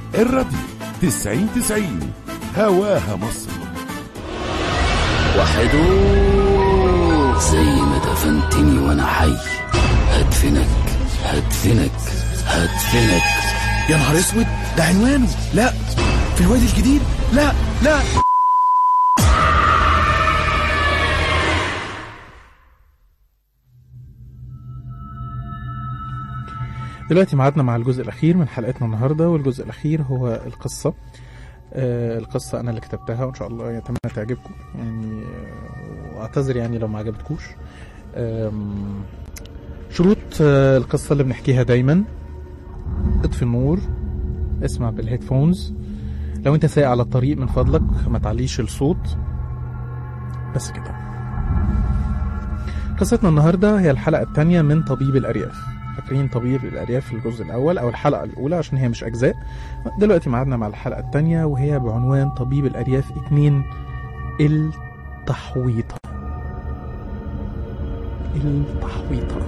الراديو 90 90 هواها مصر وحدو زي ما دفنتني وانا حي هدفنك هدفنك هدفنك يا نهار اسود ده عنوانه لا في الوادي الجديد لا لا دلوقتي ميعادنا مع الجزء الأخير من حلقتنا النهاردة والجزء الأخير هو القصة آه القصة أنا اللي كتبتها وإن شاء الله يتمنى تعجبكم يعني آه وأعتذر يعني لو ما عجبتكوش آم، شروط آه القصة اللي بنحكيها دايما اطفي النور اسمع بالهيدفونز لو انت سايق على الطريق من فضلك ما تعليش الصوت بس كده قصتنا النهاردة هي الحلقة الثانية من طبيب الأرياف فاكرين طبيب الأرياف في الجزء الأول أو الحلقة الأولى عشان هي مش أجزاء دلوقتي معادنا مع الحلقة الثانية وهي بعنوان طبيب الأرياف اتنين التحويطة التحويطة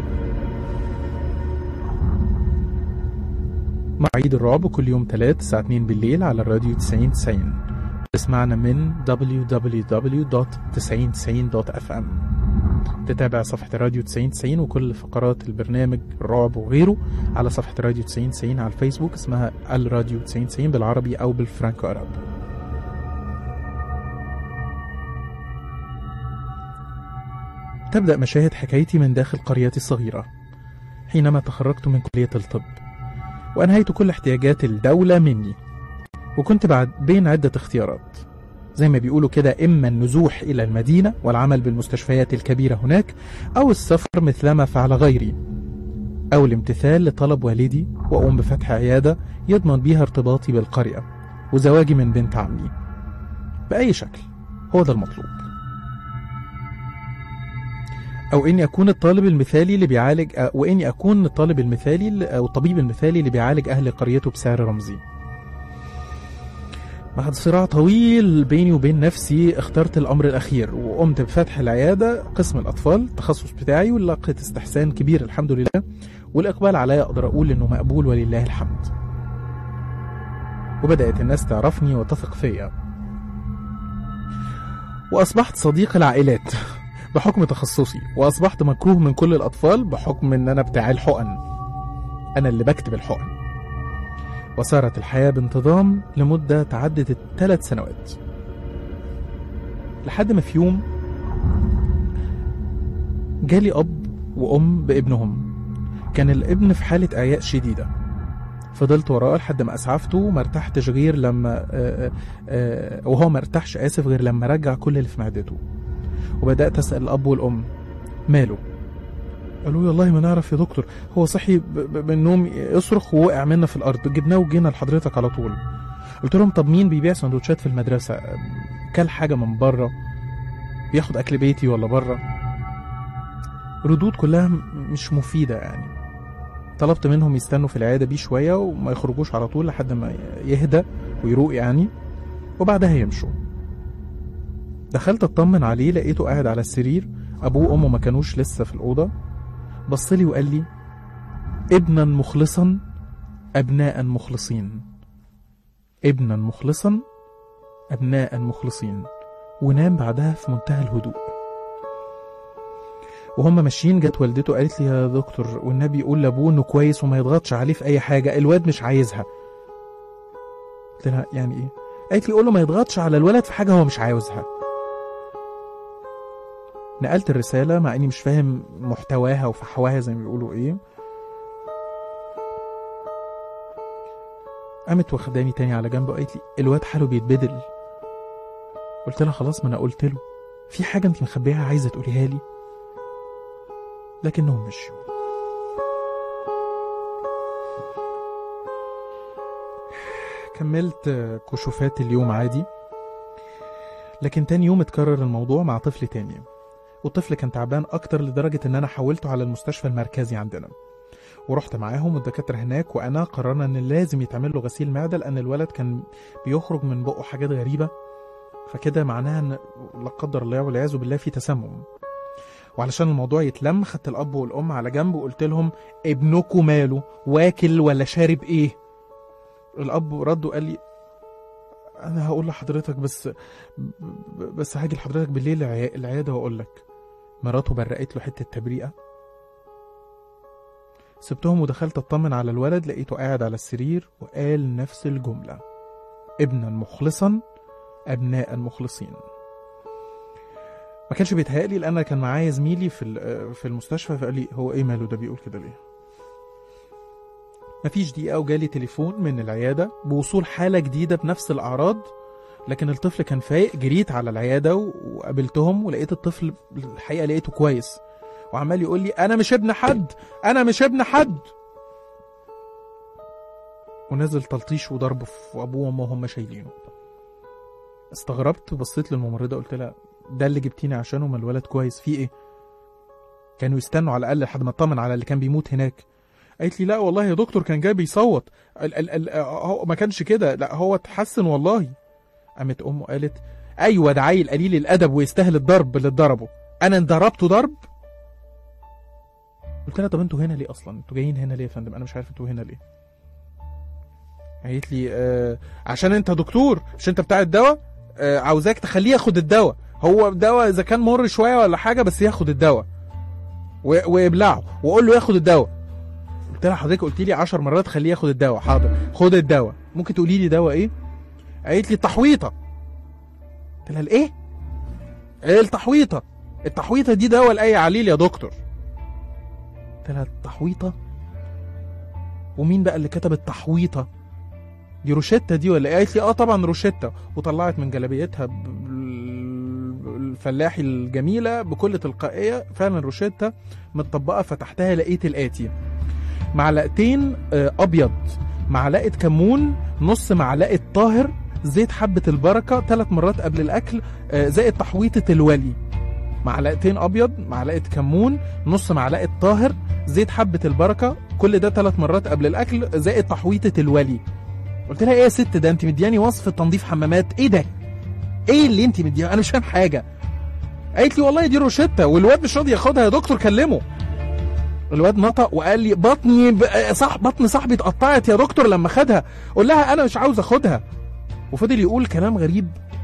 مواعيد الرعب كل يوم تلات الساعة 2 بالليل على الراديو 90 90 تسمعنا من www.9090.fm تتابع صفحة الراديو 90 90 وكل فقرات البرنامج الرعب وغيره على صفحة الراديو 90 90 على الفيسبوك اسمها الراديو 90 90 بالعربي أو بالفرانكو أراب تبدأ مشاهد حكايتي من داخل قريتي الصغيرة حينما تخرجت من كلية الطب وأنهيت كل احتياجات الدولة مني وكنت بعد بين عدة اختيارات زي ما بيقولوا كده إما النزوح إلى المدينة والعمل بالمستشفيات الكبيرة هناك أو السفر مثلما فعل غيري أو الامتثال لطلب والدي وأقوم بفتح عيادة يضمن بيها ارتباطي بالقرية وزواجي من بنت عمي بأي شكل هو ده المطلوب أو إني أكون الطالب المثالي اللي بيعالج وإني أكون الطالب المثالي أو الطبيب المثالي اللي بيعالج أهل قريته بسعر رمزي بعد صراع طويل بيني وبين نفسي اخترت الأمر الأخير وقمت بفتح العيادة قسم الأطفال التخصص بتاعي ولقيت استحسان كبير الحمد لله والإقبال عليا أقدر أقول إنه مقبول ولله الحمد وبدأت الناس تعرفني وتثق فيا وأصبحت صديق العائلات بحكم تخصصي وأصبحت مكروه من كل الأطفال بحكم إن أنا بتاع الحقن أنا اللي بكتب الحقن وسارت الحياة بانتظام لمدة تعدت الثلاث سنوات لحد ما في يوم جالي أب وأم بابنهم كان الابن في حالة إعياء شديدة فضلت وراه لحد ما أسعفته وما ارتحتش غير لما آآ آآ وهو ما ارتاحش آسف غير لما رجع كل اللي في معدته وبدأت أسأل الأب والأم ماله قالوا لي والله ما نعرف يا دكتور هو صحي ب- ب- من النوم يصرخ ووقع منا في الارض جبناه وجينا لحضرتك على طول قلت لهم طب مين بيبيع سندوتشات في المدرسه كل حاجه من بره بياخد اكل بيتي ولا بره ردود كلها م- مش مفيده يعني طلبت منهم يستنوا في العياده بيه شويه وما يخرجوش على طول لحد ما يهدى ويروق يعني وبعدها يمشوا دخلت اطمن عليه لقيته قاعد على السرير ابوه وامه ما كانوش لسه في الاوضه بص لي وقال لي ابنا مخلصا ابناء مخلصين ابنا مخلصا ابناء مخلصين ونام بعدها في منتهى الهدوء وهم ماشيين جت والدته قالت لي يا دكتور والنبي يقول لابوه انه كويس وما يضغطش عليه في اي حاجه الواد مش عايزها قلت لها يعني ايه قالت لي قول له ما يضغطش على الولد في حاجه هو مش عاوزها نقلت الرسالة مع إني مش فاهم محتواها وفحواها زي ما بيقولوا إيه قامت واخداني تاني على جنب وقالت لي الواد حاله بيتبدل قلت لها خلاص ما أنا قلت له في حاجة أنت مخبيها عايزة تقوليها لي لكنهم مشوا كملت كشوفات اليوم عادي لكن تاني يوم اتكرر الموضوع مع طفل تاني والطفل كان تعبان اكتر لدرجه ان انا حولته على المستشفى المركزي عندنا ورحت معاهم والدكاتره هناك وانا قررنا ان لازم يتعمل له غسيل معده لان الولد كان بيخرج من بقه حاجات غريبه فكده معناها ان لا قدر الله والعياذ بالله في تسمم وعلشان الموضوع يتلم خدت الاب والام على جنب وقلت لهم ابنكم ماله واكل ولا شارب ايه الاب رد وقال لي انا هقول لحضرتك بس ب- بس هاجي لحضرتك بالليل العيا- العياده واقول لك مراته برقت له حته تبريئه سبتهم ودخلت اطمن على الولد لقيته قاعد على السرير وقال نفس الجمله ابنا مخلصا ابناء مخلصين ما كانش بيتهيألي لان أنا كان معايا زميلي في ال- في المستشفى فقال لي هو ايه ماله ده بيقول كده ليه مفيش دقيقة وجالي تليفون من العيادة بوصول حالة جديدة بنفس الأعراض لكن الطفل كان فايق جريت على العيادة و- وقابلتهم ولقيت الطفل الحقيقة لقيته كويس وعمال يقول لي أنا مش ابن حد أنا مش ابن حد ونزل تلطيش وضرب في أبوه وأمه وهم شايلينه استغربت وبصيت للممرضة قلت لها ده اللي جبتيني عشانه ما الولد كويس فيه ايه كانوا يستنوا على الاقل لحد ما اطمن على اللي كان بيموت هناك قالت لي لا والله يا دكتور كان جاي بيصوت ال ال ال هو ما كانش كده لا هو اتحسن والله قامت امه قالت ايوه ده عيل قليل الادب ويستاهل الضرب اللي اتضربه انا انضربته ضرب قلت لها طب انتوا هنا ليه اصلا انتوا جايين هنا ليه يا فندم انا مش عارف انتوا هنا ليه قالت لي آه عشان انت دكتور مش انت بتاع الدواء آه عاوزاك تخليه ياخد الدواء هو الدواء اذا كان مر شويه ولا حاجه بس ياخد الدواء و- ويبلعه وقول له ياخد الدواء قلت لها حضرتك قلت لي 10 مرات خليه ياخد الدواء حاضر خد الدواء ممكن تقولي لي دواء ايه قالت لي التحويطه قلت لها الايه ايه التحويطه التحويطه دي دواء لاي عليل يا دكتور قلت لها التحويطه ومين بقى اللي كتب التحويطه دي روشتة دي ولا ايه قالت لي اه طبعا روشتة وطلعت من جلابيتها ب- ب- الفلاحي الجميلة بكل تلقائية فعلا روشتة متطبقة فتحتها لقيت الآتي معلقتين آه، أبيض معلقة كمون نص معلقة طاهر زيت حبة البركة ثلاث مرات قبل الأكل آه، زائد تحويطة الولي معلقتين أبيض معلقة كمون نص معلقة طاهر زيت حبة البركة كل ده ثلاث مرات قبل الأكل زائد تحويطة الولي قلت لها ايه يا ست ده انت مدياني وصفه تنظيف حمامات ايه ده ايه اللي انت مدياني انا مش فاهم حاجه قالت لي والله دي روشته والواد مش راضي ياخدها يا دكتور كلمه الواد نطق وقال لي بطني ب... صح بطن صاحبي اتقطعت يا دكتور لما خدها قول لها انا مش عاوز اخدها وفضل يقول كلام غريب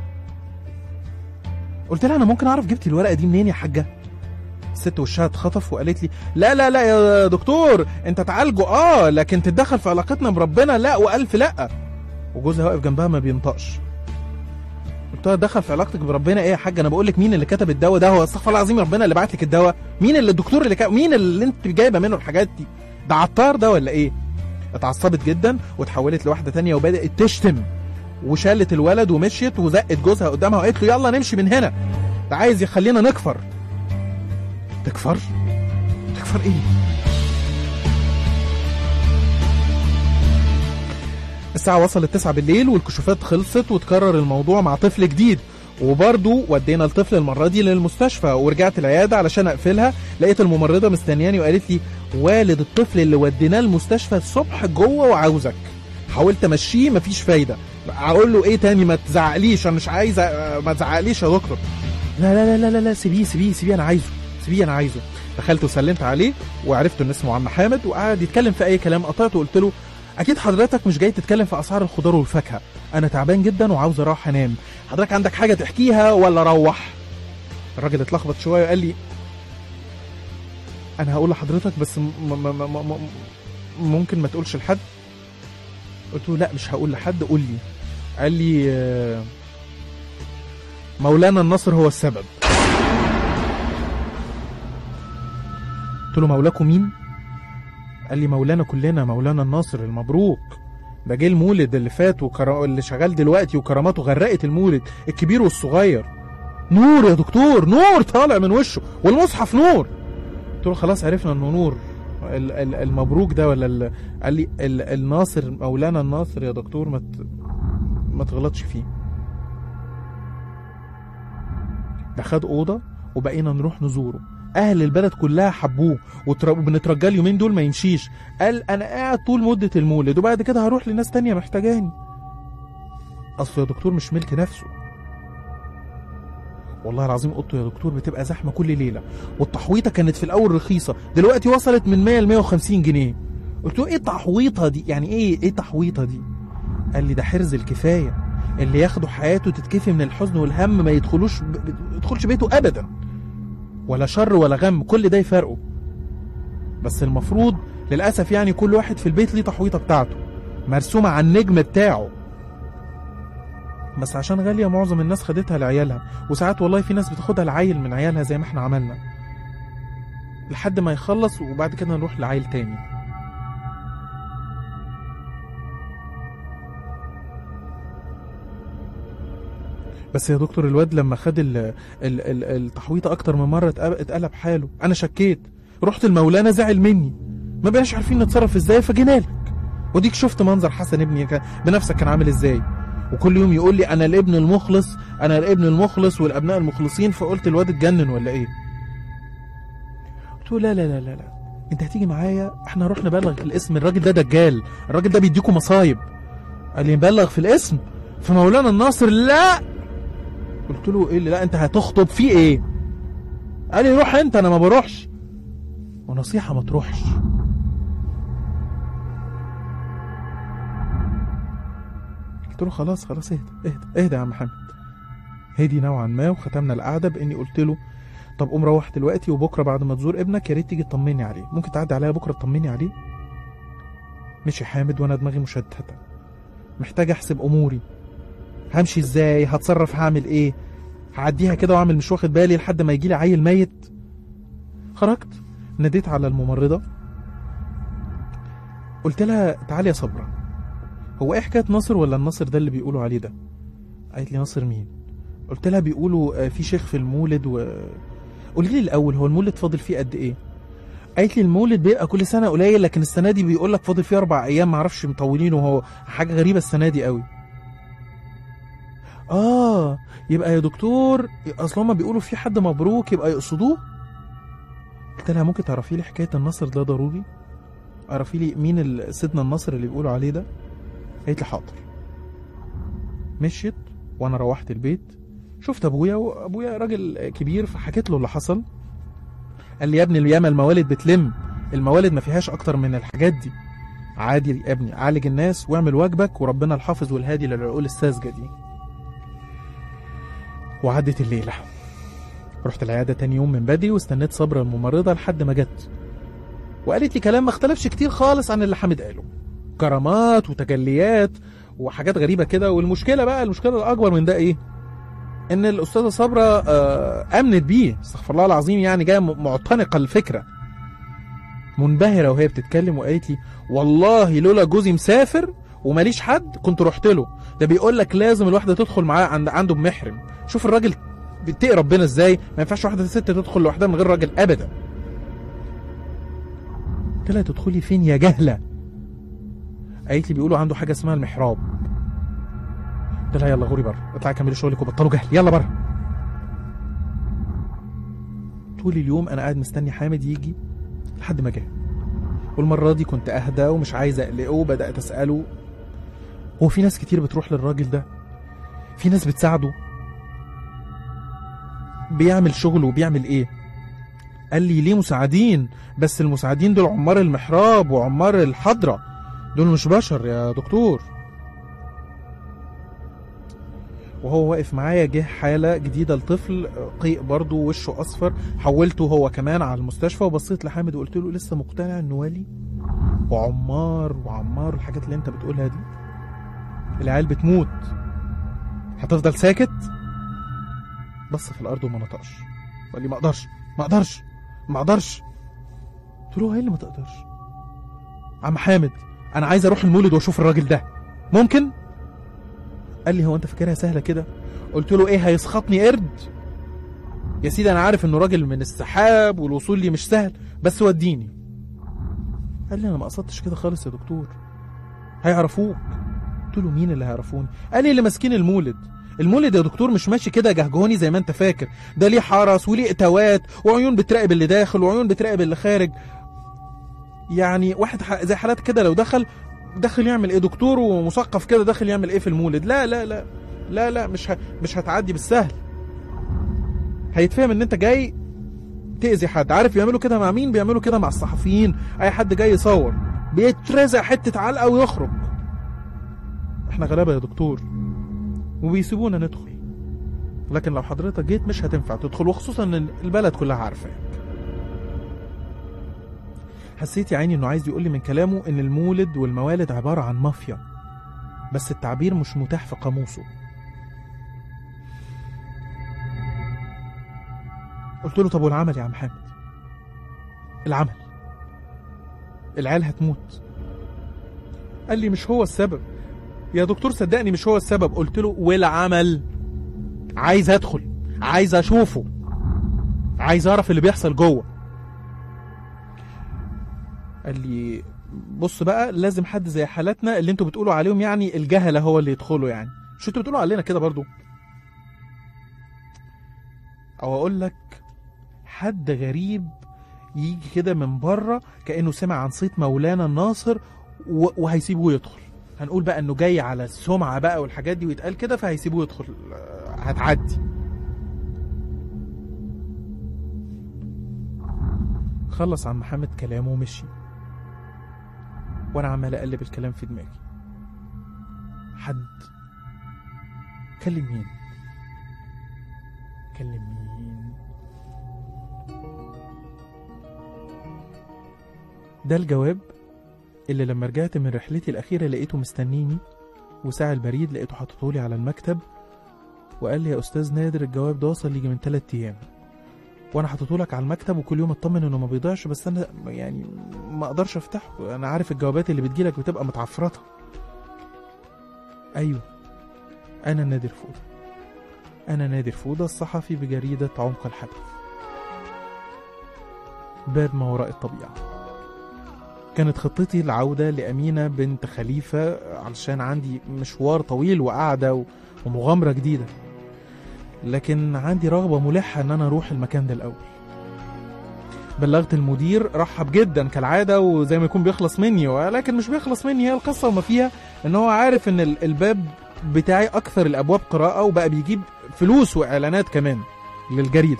قلت لها انا ممكن اعرف جبتي الورقه دي منين يا حاجه الست وشها اتخطف وقالت لي لا لا لا يا دكتور انت تعالجه اه لكن تتدخل في علاقتنا بربنا لا والف لا وجوزها واقف جنبها ما بينطقش قلت لها دخل في علاقتك بربنا ايه يا حاجه انا بقول لك مين اللي كتب الدواء ده هو استغفر الله العظيم ربنا اللي بعت لك الدواء مين اللي الدكتور اللي كا... مين اللي انت جايبه منه الحاجات دي ده عطار ده ولا ايه اتعصبت جدا وتحولت لواحده تانية وبدات تشتم وشالت الولد ومشيت وزقت جوزها قدامها وقالت له يلا نمشي من هنا ده عايز يخلينا نكفر تكفر تكفر ايه الساعة وصلت 9 بالليل والكشوفات خلصت وتكرر الموضوع مع طفل جديد وبرضه ودينا الطفل المرة دي للمستشفى ورجعت العيادة علشان أقفلها لقيت الممرضة مستنياني وقالت لي والد الطفل اللي وديناه المستشفى الصبح جوه وعاوزك حاولت امشيه مفيش فايدة اقول له ايه تاني ما تزعقليش انا مش عايز أ- ما تزعقليش يا دكتور لا لا لا لا لا, لا سيبيه سيبيه سيبيه انا عايزه سيبيه انا عايزه دخلت وسلمت عليه وعرفت ان اسمه عم حامد وقعد يتكلم في اي كلام قطعته وقلت له اكيد حضرتك مش جاي تتكلم في اسعار الخضار والفاكهه انا تعبان جدا وعاوز اروح انام حضرتك عندك حاجه تحكيها ولا روح الراجل اتلخبط شويه وقال لي انا هقول لحضرتك بس م م م م م ممكن ما تقولش لحد قلت له لا مش هقول لحد قول لي قال لي آه، مولانا النصر هو السبب قلت له مولاكم مين قال لي مولانا كلنا مولانا الناصر المبروك ده جه المولد اللي فات وكرا... اللي شغال دلوقتي وكراماته غرقت المولد الكبير والصغير نور يا دكتور نور طالع من وشه والمصحف نور قلت له خلاص عرفنا انه نور ال- ال- المبروك ده ولا ال... قال لي ال... الناصر مولانا الناصر يا دكتور ما ت... ما تغلطش فيه ده خد اوضه وبقينا نروح نزوره اهل البلد كلها حبوه وتر- وبنترجى اليومين دول ما يمشيش قال انا قاعد طول مده المولد وبعد كده هروح لناس تانية محتاجاني اصل يا دكتور مش ملك نفسه والله العظيم اوضته يا دكتور بتبقى زحمه كل ليله والتحويطه كانت في الاول رخيصه دلوقتي وصلت من 100 ل 150 جنيه قلت له ايه التحويطه دي يعني ايه ايه التحويطه دي قال لي ده حرز الكفايه اللي ياخدوا حياته تتكفي من الحزن والهم ما يدخلوش ب... ب- يدخلش بيته ابدا ولا شر ولا غم كل ده يفرقه بس المفروض للاسف يعني كل واحد في البيت ليه تحويطه بتاعته مرسومه على النجم بتاعه بس عشان غاليه معظم الناس خدتها لعيالها وساعات والله في ناس بتاخدها لعيل من عيالها زي ما احنا عملنا لحد ما يخلص وبعد كده نروح لعيل تاني بس يا دكتور الواد لما خد ال ال ال التحويطه اكتر من مره اتقلب- اتقلب حاله انا شكيت رحت المولانا زعل مني ما بقاش عارفين نتصرف ازاي فجينا لك وديك شفت منظر حسن ابني كان- بنفسك كان عامل ازاي وكل يوم يقول لي انا الابن المخلص انا الابن المخلص والابناء المخلصين فقلت الواد اتجنن ولا ايه قلت له لا لا لا لا لا انت هتيجي معايا احنا نروح نبلغ في الاسم الراجل ده دجال الراجل ده بيديكوا مصايب قال لي نبلغ في الاسم في مولانا الناصر لا قلت له ايه اللي لا انت هتخطب فيه ايه قال لي روح انت انا ما بروحش ونصيحه ما تروحش قلت له خلاص خلاص اهدى اهدى اهدى يا عم محمد هدي نوعا ما وختمنا القعده باني قلت له طب قوم روح دلوقتي وبكره بعد ما تزور ابنك يا ريت تيجي تطمني عليه ممكن تعدي عليا بكره تطمني عليه مشي حامد وانا دماغي مشتته محتاج احسب اموري همشي ازاي هتصرف هعمل ايه هعديها كده واعمل مش واخد بالي لحد ما يجي لي عيل ميت خرجت ناديت على الممرضه قلت لها تعالي يا صبرا هو ايه حكايه ناصر ولا الناصر ده اللي بيقولوا عليه ده قالت لي ناصر مين قلت لها بيقولوا آه، في شيخ في المولد و قولي لي الاول هو المولد فاضل فيه قد ايه قالت لي المولد بيبقى كل سنه قليل لكن السنه دي بيقول لك فاضل فيه اربع ايام معرفش مطولينه وهو حاجه غريبه السنه دي قوي اه يبقى يا دكتور اصل هما بيقولوا في حد مبروك يبقى يقصدوه قلت لها ممكن تعرفي لي حكايه النصر ده ضروري اعرفي لي مين ال- سيدنا النصر اللي بيقولوا عليه ده قالت لي حاضر مشيت وانا روحت البيت شفت ابويا وابويا راجل كبير فحكيت له اللي حصل قال لي يا ابني ياما الموالد بتلم الموالد ما فيهاش اكتر من الحاجات دي عادي يا ابني عالج الناس واعمل واجبك وربنا الحافظ والهادي للعقول الساذجه دي وعدت الليله رحت العياده تاني يوم من بدري واستنيت صبر الممرضه لحد ما جت وقالت لي كلام ما اختلفش كتير خالص عن اللي حامد قاله كرامات وتجليات وحاجات غريبه كده والمشكله بقى المشكله الاكبر من ده ايه ان الاستاذه صبرا آه، امنت بيه استغفر الله العظيم يعني جايه م- معتنقه الفكره منبهره وهي بتتكلم وقالت لي والله لولا جوزي مسافر وماليش حد كنت رحت له ده بيقول لك لازم الواحده تدخل معاه عند عنده بمحرم شوف الراجل بيتقي ربنا ازاي ما ينفعش واحده ست تدخل لوحدها من غير راجل ابدا قلت لها تدخلي فين يا جهله قالت لي بيقولوا عنده حاجه اسمها المحراب قلت لها يلا غوري بره اطلعي كملي شغلك وبطلوا جهل يلا بره طول اليوم انا قاعد مستني حامد يجي لحد ما جه والمره دي كنت اهدى ومش عايز اقلقه وبدات اساله هو في ناس كتير بتروح للراجل ده في ناس بتساعده بيعمل شغل وبيعمل ايه قال لي ليه مساعدين بس المساعدين دول عمار المحراب وعمار الحضره دول مش بشر يا دكتور وهو واقف معايا جه حالة جديدة لطفل قيء برضه وشه أصفر حولته هو كمان على المستشفى وبصيت لحامد وقلت له لسه مقتنع إنه ولي وعمار وعمار الحاجات اللي أنت بتقولها دي العيال بتموت هتفضل ساكت بص في الأرض وما نطقش وقال لي ما أقدرش ما أقدرش ما أقدرش قلت له ايه اللي ما تقدرش عم حامد انا عايز اروح المولد واشوف الراجل ده ممكن قال لي هو انت فاكرها سهله كده قلت له ايه هيسخطني قرد يا سيدي انا عارف انه راجل من السحاب والوصول لي مش سهل بس وديني قال لي انا ما قصدتش كده خالص يا دكتور هيعرفوك قلت له مين اللي هيعرفوني قال لي اللي ماسكين المولد المولد يا دكتور مش ماشي كده جهجهوني زي ما انت فاكر ده ليه حرس وليه اتوات وعيون بتراقب اللي داخل وعيون بتراقب اللي خارج يعني واحد ح- زي حالات كده لو دخل داخل يعمل ايه دكتور ومثقف كده داخل يعمل ايه في المولد لا لا لا لا لا مش ه... مش هتعدي بالسهل هيتفهم ان انت جاي تأذي حد عارف بيعملوا كده مع مين بيعملوا كده مع الصحفيين اي حد جاي يصور بيترزع حتة علقة ويخرج احنا غلابه يا دكتور وبيسيبونا ندخل لكن لو حضرتك جيت مش هتنفع تدخل وخصوصا ان البلد كلها عارفاك حسيت يا عيني انه عايز يقول لي من كلامه ان المولد والموالد عباره عن مافيا بس التعبير مش متاح في قاموسه قلت له طب والعمل يا عم حامد العمل العيال هتموت قال لي مش هو السبب يا دكتور صدقني مش هو السبب قلت له والعمل عايز ادخل عايز اشوفه عايز اعرف اللي بيحصل جوه قال لي بص بقى لازم حد زي حالاتنا اللي انتوا بتقولوا عليهم يعني الجهله هو اللي يدخلوا يعني مش انتوا بتقولوا علينا كده برضو او اقول لك حد غريب يجي كده من بره كانه سمع عن صيت مولانا الناصر و- وهيسيبوه يدخل هنقول بقى انه جاي على السمعه بقى والحاجات دي ويتقال كده فهيسيبوه يدخل آه، هتعدي خلص عم محمد كلامه ومشي وانا عمال اقلب الكلام في دماغي حد كلم مين كلم مين ده الجواب اللي لما رجعت من رحلتي الأخيرة لقيته مستنيني وساعة البريد لقيته حاططهولي على المكتب وقال لي يا أستاذ نادر الجواب ده وصل يجي من تلات أيام وأنا حاططهولك على المكتب وكل يوم أطمن إنه ما بيضيعش بس أنا يعني ما أقدرش أفتحه أنا عارف الجوابات اللي بتجيلك بتبقى متعفرطة أيوه أنا نادر فودة أنا نادر فودة الصحفي بجريدة عمق الحدث باب ما وراء الطبيعة كانت خطتي العودة لأمينة بنت خليفة علشان عندي مشوار طويل وقعدة و- ومغامرة جديدة لكن عندي رغبة ملحة إن أنا أروح المكان ده الأول بلغت المدير رحب جدا كالعادة وزي ما يكون بيخلص مني ولكن مش بيخلص مني هي القصة وما فيها إن هو عارف إن ال- الباب بتاعي أكثر الأبواب قراءة وبقى بيجيب فلوس وإعلانات كمان للجريدة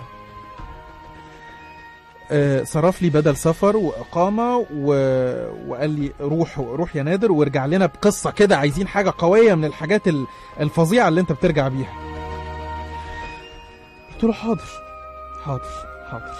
آه، صرف لي بدل سفر واقامه و... وقال لي روح روح يا نادر وارجع لنا بقصه كده عايزين حاجه قويه من الحاجات ال- الفظيعه اللي انت بترجع بيها قلت له حاضر حاضر حاضر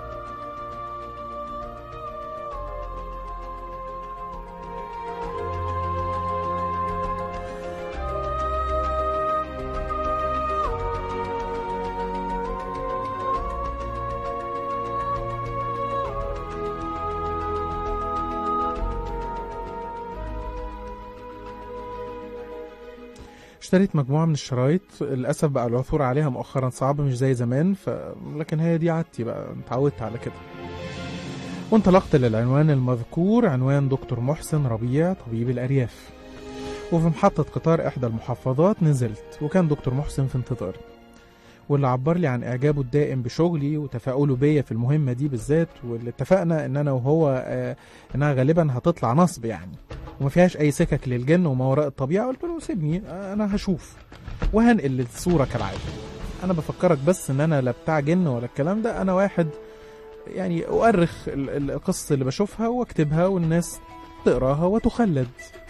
اشتريت مجموعة من الشرايط للأسف بقى العثور عليها مؤخرا صعب مش زي زمان ف... لكن هي دي عادتي بقى اتعودت على كده وانطلقت للعنوان المذكور عنوان دكتور محسن ربيع طبيب الأرياف وفي محطة قطار إحدى المحافظات نزلت وكان دكتور محسن في انتظاري واللي عبر لي عن إعجابه الدائم بشغلي وتفاؤله بيا في المهمة دي بالذات واللي اتفقنا إن أنا وهو آه إنها غالبا هتطلع نصب يعني وما فيهاش أي سكك للجن وما وراء الطبيعة قلت له سيبني آه أنا هشوف وهنقل الصورة كالعادة أنا بفكرك بس إن أنا لا بتاع جن ولا الكلام ده أنا واحد يعني أؤرخ ال- ال- القصص اللي بشوفها واكتبها والناس تقراها وتخلد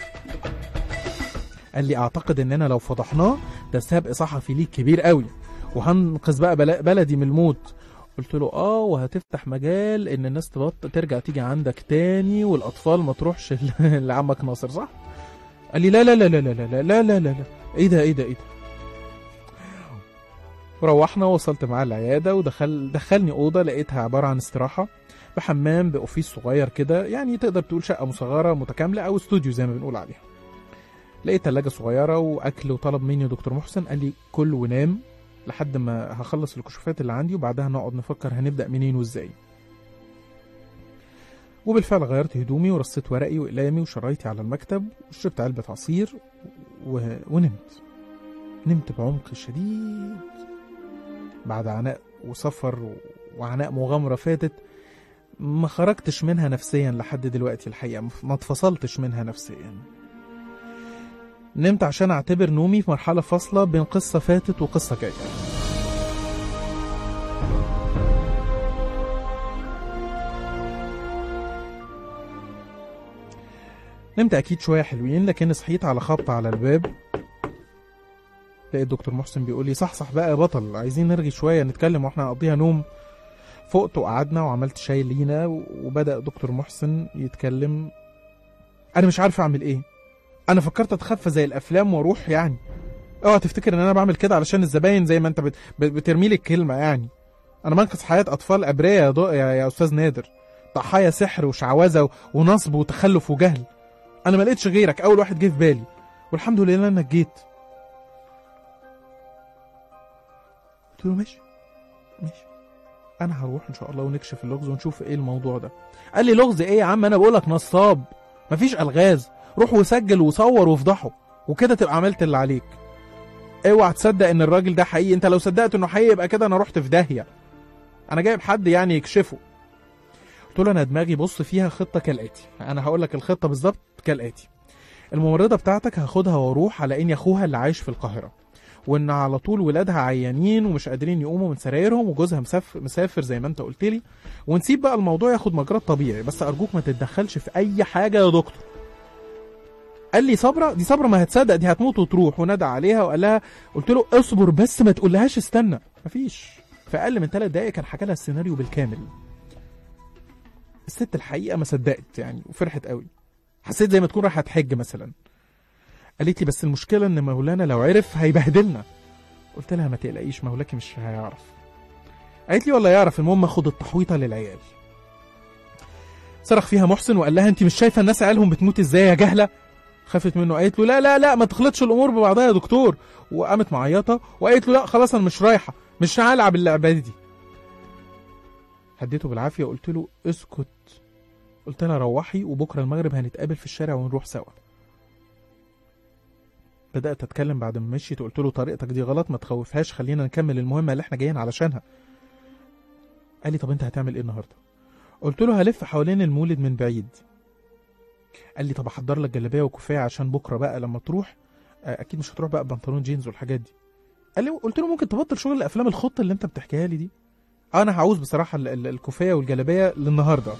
قال لي اعتقد اننا لو فضحناه ده سبق صحفي ليك كبير قوي وهنقذ بقى بلا- بلدي من الموت قلت له اه وهتفتح مجال ان الناس تبطل ترجع تيجي عندك تاني والاطفال ما تروحش ل- لعمك ناصر صح قال لي لا لا لا لا لا لا لا لا لا لا ايه ده ايه ده ايه ده روحنا وصلت معاه العيادة ودخل دخلني أوضة لقيتها عبارة عن استراحة بحمام بأوفيس صغير كده يعني تقدر تقول شقة مصغرة متكاملة أو استوديو زي ما بنقول عليها لقيت تلاجة صغيرة وأكل وطلب مني دكتور محسن قال لي كل ونام لحد ما هخلص الكشوفات اللي عندي وبعدها نقعد نفكر هنبدأ منين وازاي وبالفعل غيرت هدومي ورصيت ورقي وأقلامي وشرايطي على المكتب وشربت علبة عصير و... ونمت نمت بعمق شديد بعد عناء وسفر و... وعناء مغامرة فاتت ما خرجتش منها نفسيا لحد دلوقتي الحقيقة ما اتفصلتش منها نفسيا نمت عشان اعتبر نومي في مرحلة فاصلة بين قصة فاتت وقصة جاية نمت اكيد شويه حلوين لكن صحيت على خبط على الباب لقيت دكتور محسن بيقول لي صح صح بقى يا بطل عايزين نرغي شويه نتكلم واحنا هنقضيها نوم فقت وقعدنا وعملت شاي لينا وبدا دكتور محسن يتكلم انا مش عارف اعمل ايه انا فكرت اتخفى زي الافلام واروح يعني اوعى تفتكر ان انا بعمل كده علشان الزباين زي ما انت بت... بت- بترمي لي الكلمه يعني انا منقذ حياه اطفال ابرياء يا, ضو... يا... يا استاذ نادر ضحايا سحر وشعوذه و... ونصب وتخلف وجهل انا ما لقيتش غيرك اول واحد جه في بالي والحمد لله انك جيت قلت له ماشي ماشي انا هروح ان شاء الله ونكشف اللغز ونشوف ايه الموضوع ده قال لي لغز ايه يا عم انا بقولك نصاب مفيش الغاز روح وسجل وصور وافضحه وكده تبقى عملت اللي عليك اوعى تصدق ان الراجل ده حقيقي انت لو صدقت انه حقيقي يبقى كده انا رحت في داهيه انا جايب حد يعني يكشفه قلت له انا دماغي بص فيها خطه كالاتي انا هقول لك الخطه بالظبط كالاتي الممرضه بتاعتك هاخدها واروح على اني اخوها اللي عايش في القاهره وان على طول ولادها عيانين ومش قادرين يقوموا من سرايرهم وجوزها مسافر, مسافر زي ما انت قلت لي ونسيب بقى الموضوع ياخد مجراه طبيعي بس ارجوك ما تتدخلش في اي حاجه يا دكتور قال لي صبرا دي صبرا ما هتصدق دي هتموت وتروح ونادى عليها وقال لها قلت له اصبر بس ما تقولهاش استنى مفيش في اقل من ثلاث دقايق كان حكى لها السيناريو بالكامل الست الحقيقه ما صدقت يعني وفرحت قوي حسيت زي ما تكون رايحه تحج مثلا قالت لي بس المشكله ان مولانا لو عرف هيبهدلنا قلت لها ما تقلقيش مولاكي مش هيعرف قالت لي والله يعرف المهم اخد التحويطه للعيال صرخ فيها محسن وقال لها انت مش شايفه الناس عيالهم بتموت ازاي يا جهله خافت منه قالت له لا لا لا ما تخلطش الامور ببعضها يا دكتور وقامت معيطه وقالت له لا خلاص انا مش رايحه مش هلعب اللعبه دي هديته بالعافيه وقلت له اسكت قلت لها روحي وبكره المغرب هنتقابل في الشارع ونروح سوا بدات اتكلم بعد ما مشيت وقلت له طريقتك دي غلط ما تخوفهاش خلينا نكمل المهمه اللي احنا جايين علشانها قال لي طب انت هتعمل ايه النهارده قلت له هلف حوالين المولد من بعيد قال لي طب احضر لك جلابيه وكوفيه عشان بكره بقى لما تروح آه، اكيد مش هتروح بقى بنطلون جينز والحاجات دي قال لي قلت له ممكن تبطل شغل الافلام الخط اللي انت بتحكيها لي دي آه، انا هعوز بصراحه ال- ال- الكوفيه والجلابيه للنهارده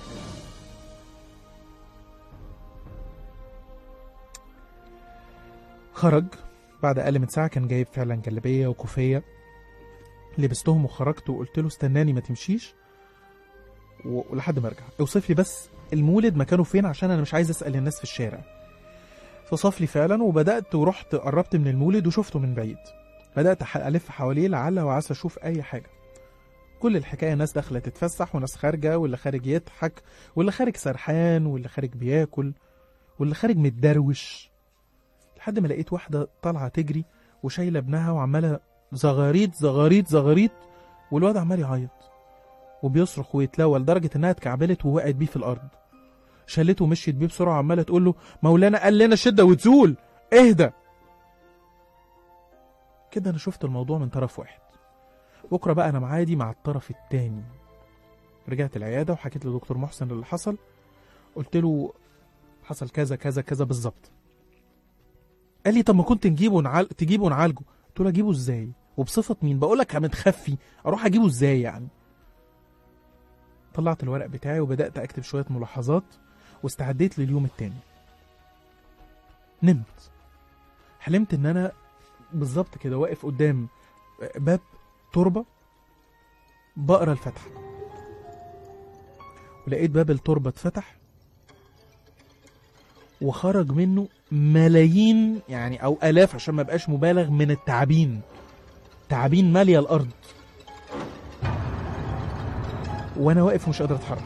خرج بعد اقل من ساعه كان جايب فعلا جلابيه وكوفيه لبستهم وخرجت وقلت له استناني ما تمشيش و- ولحد ما ارجع اوصف لي بس المولد مكانه فين عشان انا مش عايز اسال الناس في الشارع فصف لي فعلا وبدات ورحت قربت من المولد وشفته من بعيد بدات أح- الف حواليه لعل وعسى اشوف اي حاجه كل الحكايه ناس داخله تتفسح وناس خارجه واللي خارج يضحك واللي خارج سرحان واللي خارج بياكل واللي خارج متدروش لحد ما لقيت واحده طالعه تجري وشايله ابنها وعماله زغاريط زغاريط زغاريط والواد عمال يعيط وبيصرخ ويتلوى لدرجه انها اتكعبلت ووقعت بيه في الارض شالته ومشيت بيه بسرعه عماله تقول له مولانا قال لنا شده وتزول اهدى كده انا شفت الموضوع من طرف واحد بكره بقى انا معادي مع الطرف التاني رجعت العياده وحكيت لدكتور محسن اللي حصل قلت له حصل كذا كذا كذا بالظبط قال لي طب ما كنت نجيبه نعال... تجيبه نعالجه قلت له اجيبه ازاي وبصفه مين بقول لك متخفي اروح اجيبه ازاي يعني طلعت الورق بتاعي وبدات اكتب شويه ملاحظات واستعديت لليوم التاني نمت حلمت ان انا بالظبط كده واقف قدام باب تربه بقرا الفاتحه ولقيت باب التربه اتفتح وخرج منه ملايين يعني او الاف عشان ما بقاش مبالغ من التعابين تعابين ماليه الارض وانا واقف ومش قادر اتحرك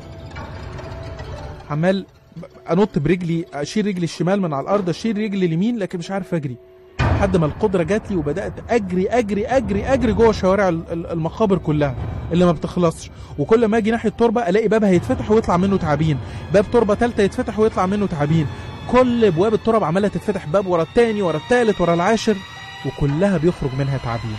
عمال انط برجلي اشيل رجلي الشمال من على الارض اشيل رجلي اليمين لكن مش عارف اجري لحد ما القدره جات لي وبدات اجري اجري اجري اجري جوه شوارع ال- ال- المقابر كلها اللي ما بتخلصش وكل ما اجي ناحيه التربه الاقي بابها يتفتح ويطلع منه تعابين باب تربه ثالثه يتفتح ويطلع منه تعابين كل ابواب التراب عماله تتفتح باب ورا التاني ورا التالت ورا العاشر وكلها بيخرج منها تعابين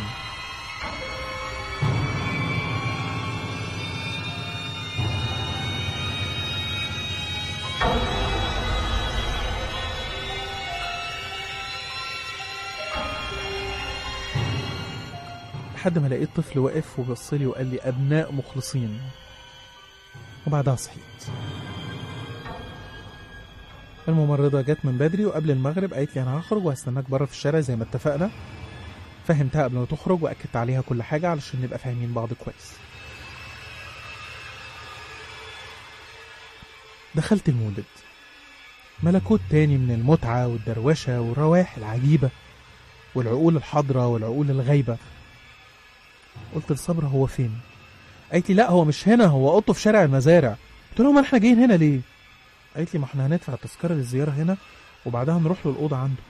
لحد ما لقيت طفل واقف وبص لي وقال لي ابناء مخلصين وبعدها صحيت الممرضة جت من بدري وقبل المغرب قالت لي أنا هخرج وهستناك بره في الشارع زي ما اتفقنا فهمتها قبل ما تخرج وأكدت عليها كل حاجة علشان نبقى فاهمين بعض كويس دخلت المولد ملكوت تاني من المتعة والدروشة والروائح العجيبة والعقول الحاضرة والعقول الغايبة قلت لصبرا هو فين قالت لي لا هو مش هنا هو اوضته في شارع المزارع قلت لها ما احنا جايين هنا ليه قالت لي ما احنا هندفع التذكره للزياره هنا وبعدها نروح له الاوضه عنده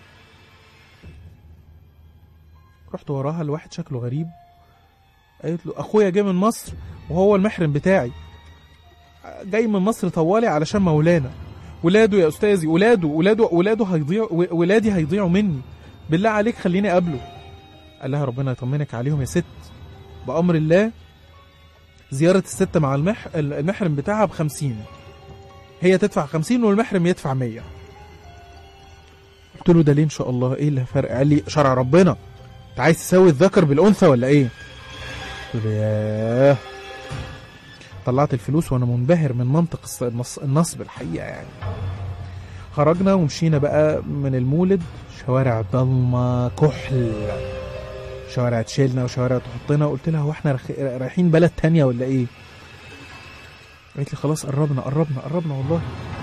رحت وراها لواحد شكله غريب قالت له اخويا جاي من مصر وهو المحرم بتاعي جاي من مصر طوالي علشان مولانا ولاده يا استاذي ولاده ولاده ولاده هيضيعوا ولادي هيضيعوا مني بالله عليك خليني اقابله قال لها ربنا يطمنك عليهم يا ست بأمر الله زيارة الست مع المح... المحرم بتاعها بخمسين هي تدفع خمسين والمحرم يدفع مية قلت له ده ليه ان شاء الله ايه اللي فرق قال لي شرع ربنا انت عايز تساوي الذكر بالانثى ولا ايه قلت له ياه طلعت الفلوس وانا منبهر من منطق الص- النص- النصب الحقيقه يعني خرجنا ومشينا بقى من المولد شوارع ضلمه كحل شوارع تشيلنا وشوارع تحطنا قلت لها هو احنا رخ- رايحين بلد تانية ولا ايه قالت لي خلاص قربنا قربنا قربنا والله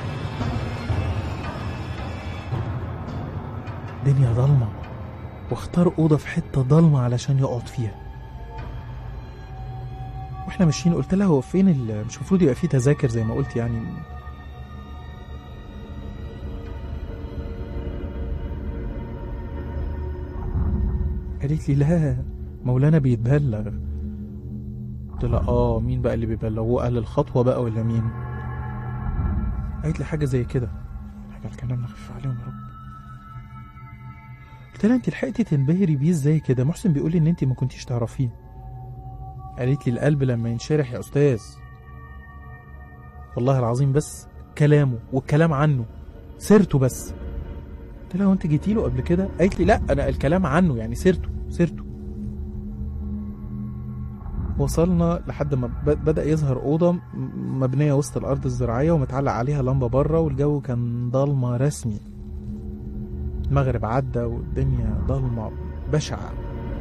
دنيا ضلمة واختار أوضة في حتة ضلمة علشان يقعد فيها واحنا ماشيين قلت لها هو فين ال- مش المفروض يبقى فيه تذاكر زي ما قلت يعني قالت لي لا مولانا بيتبلغ قلت لها اه مين بقى اللي بيبلغوه اهل الخطوه بقى ولا مين قالت لي حاجه زي كده حاجه الكلام خفيف عليهم يا رب قلت لها انت لحقتي تنبهري بيه ازاي كده محسن بيقول لي ان انت ما كنتيش تعرفيه قالت لي القلب لما ينشرح يا استاذ والله العظيم بس كلامه والكلام عنه سيرته بس قلت لها هو انت جيتي له قبل كده قالت لي لا انا الكلام عنه يعني سيرته سيرته وصلنا لحد ما ب- بدأ يظهر أوضة م- مبنية وسط الأرض الزراعية ومتعلق عليها لمبة بره والجو كان ضلمة رسمي المغرب عدى والدنيا ضلمة بشعة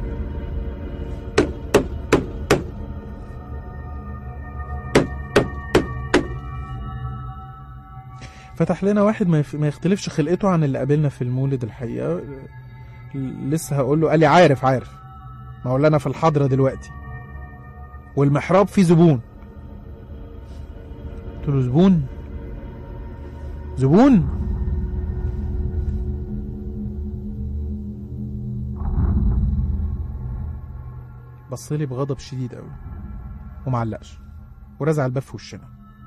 فتح لنا واحد ما يف- ما يختلفش خلقته عن اللي قابلنا في المولد الحقيقة لسه هقول له قال لي عارف عارف مولانا في الحضرة دلوقتي والمحراب فيه زبون قلت له زبون زبون بص لي بغضب شديد قوي ومعلقش ورزع الباب في وشنا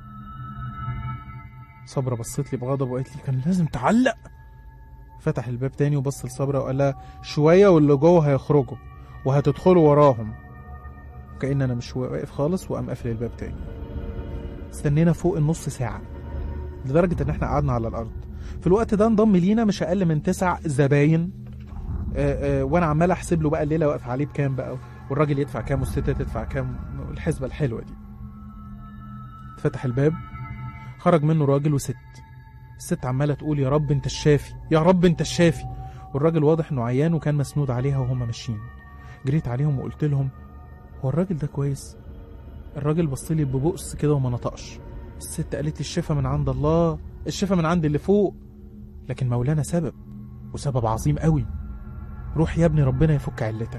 صبرا بصت لي بغضب وقالت لي كان لازم تعلق فتح الباب تاني وبص لصبرا وقال لها شويه واللي جوه هيخرجوا وهتدخلوا وراهم كأن انا مش واقف خالص وقام قافل الباب تاني استنينا فوق النص ساعة لدرجة ان احنا قعدنا على الارض في الوقت ده انضم لينا مش اقل من تسع زباين آه، آه، وانا عمال احسب له بقى الليله واقف عليه بكام بقى والراجل يدفع كام والست تدفع كام الحسبه الحلوه دي فتح الباب خرج منه راجل وست الست عماله تقول يا رب انت الشافي يا رب انت الشافي والراجل واضح انه عيان وكان مسنود عليها وهم ماشيين جريت عليهم وقلت لهم هو الراجل ده كويس الراجل بص لي ببؤس كده وما نطقش الست قالت لي الشفا من عند الله الشفا من عند اللي فوق لكن مولانا سبب وسبب عظيم قوي روح يا ابني ربنا يفك علتك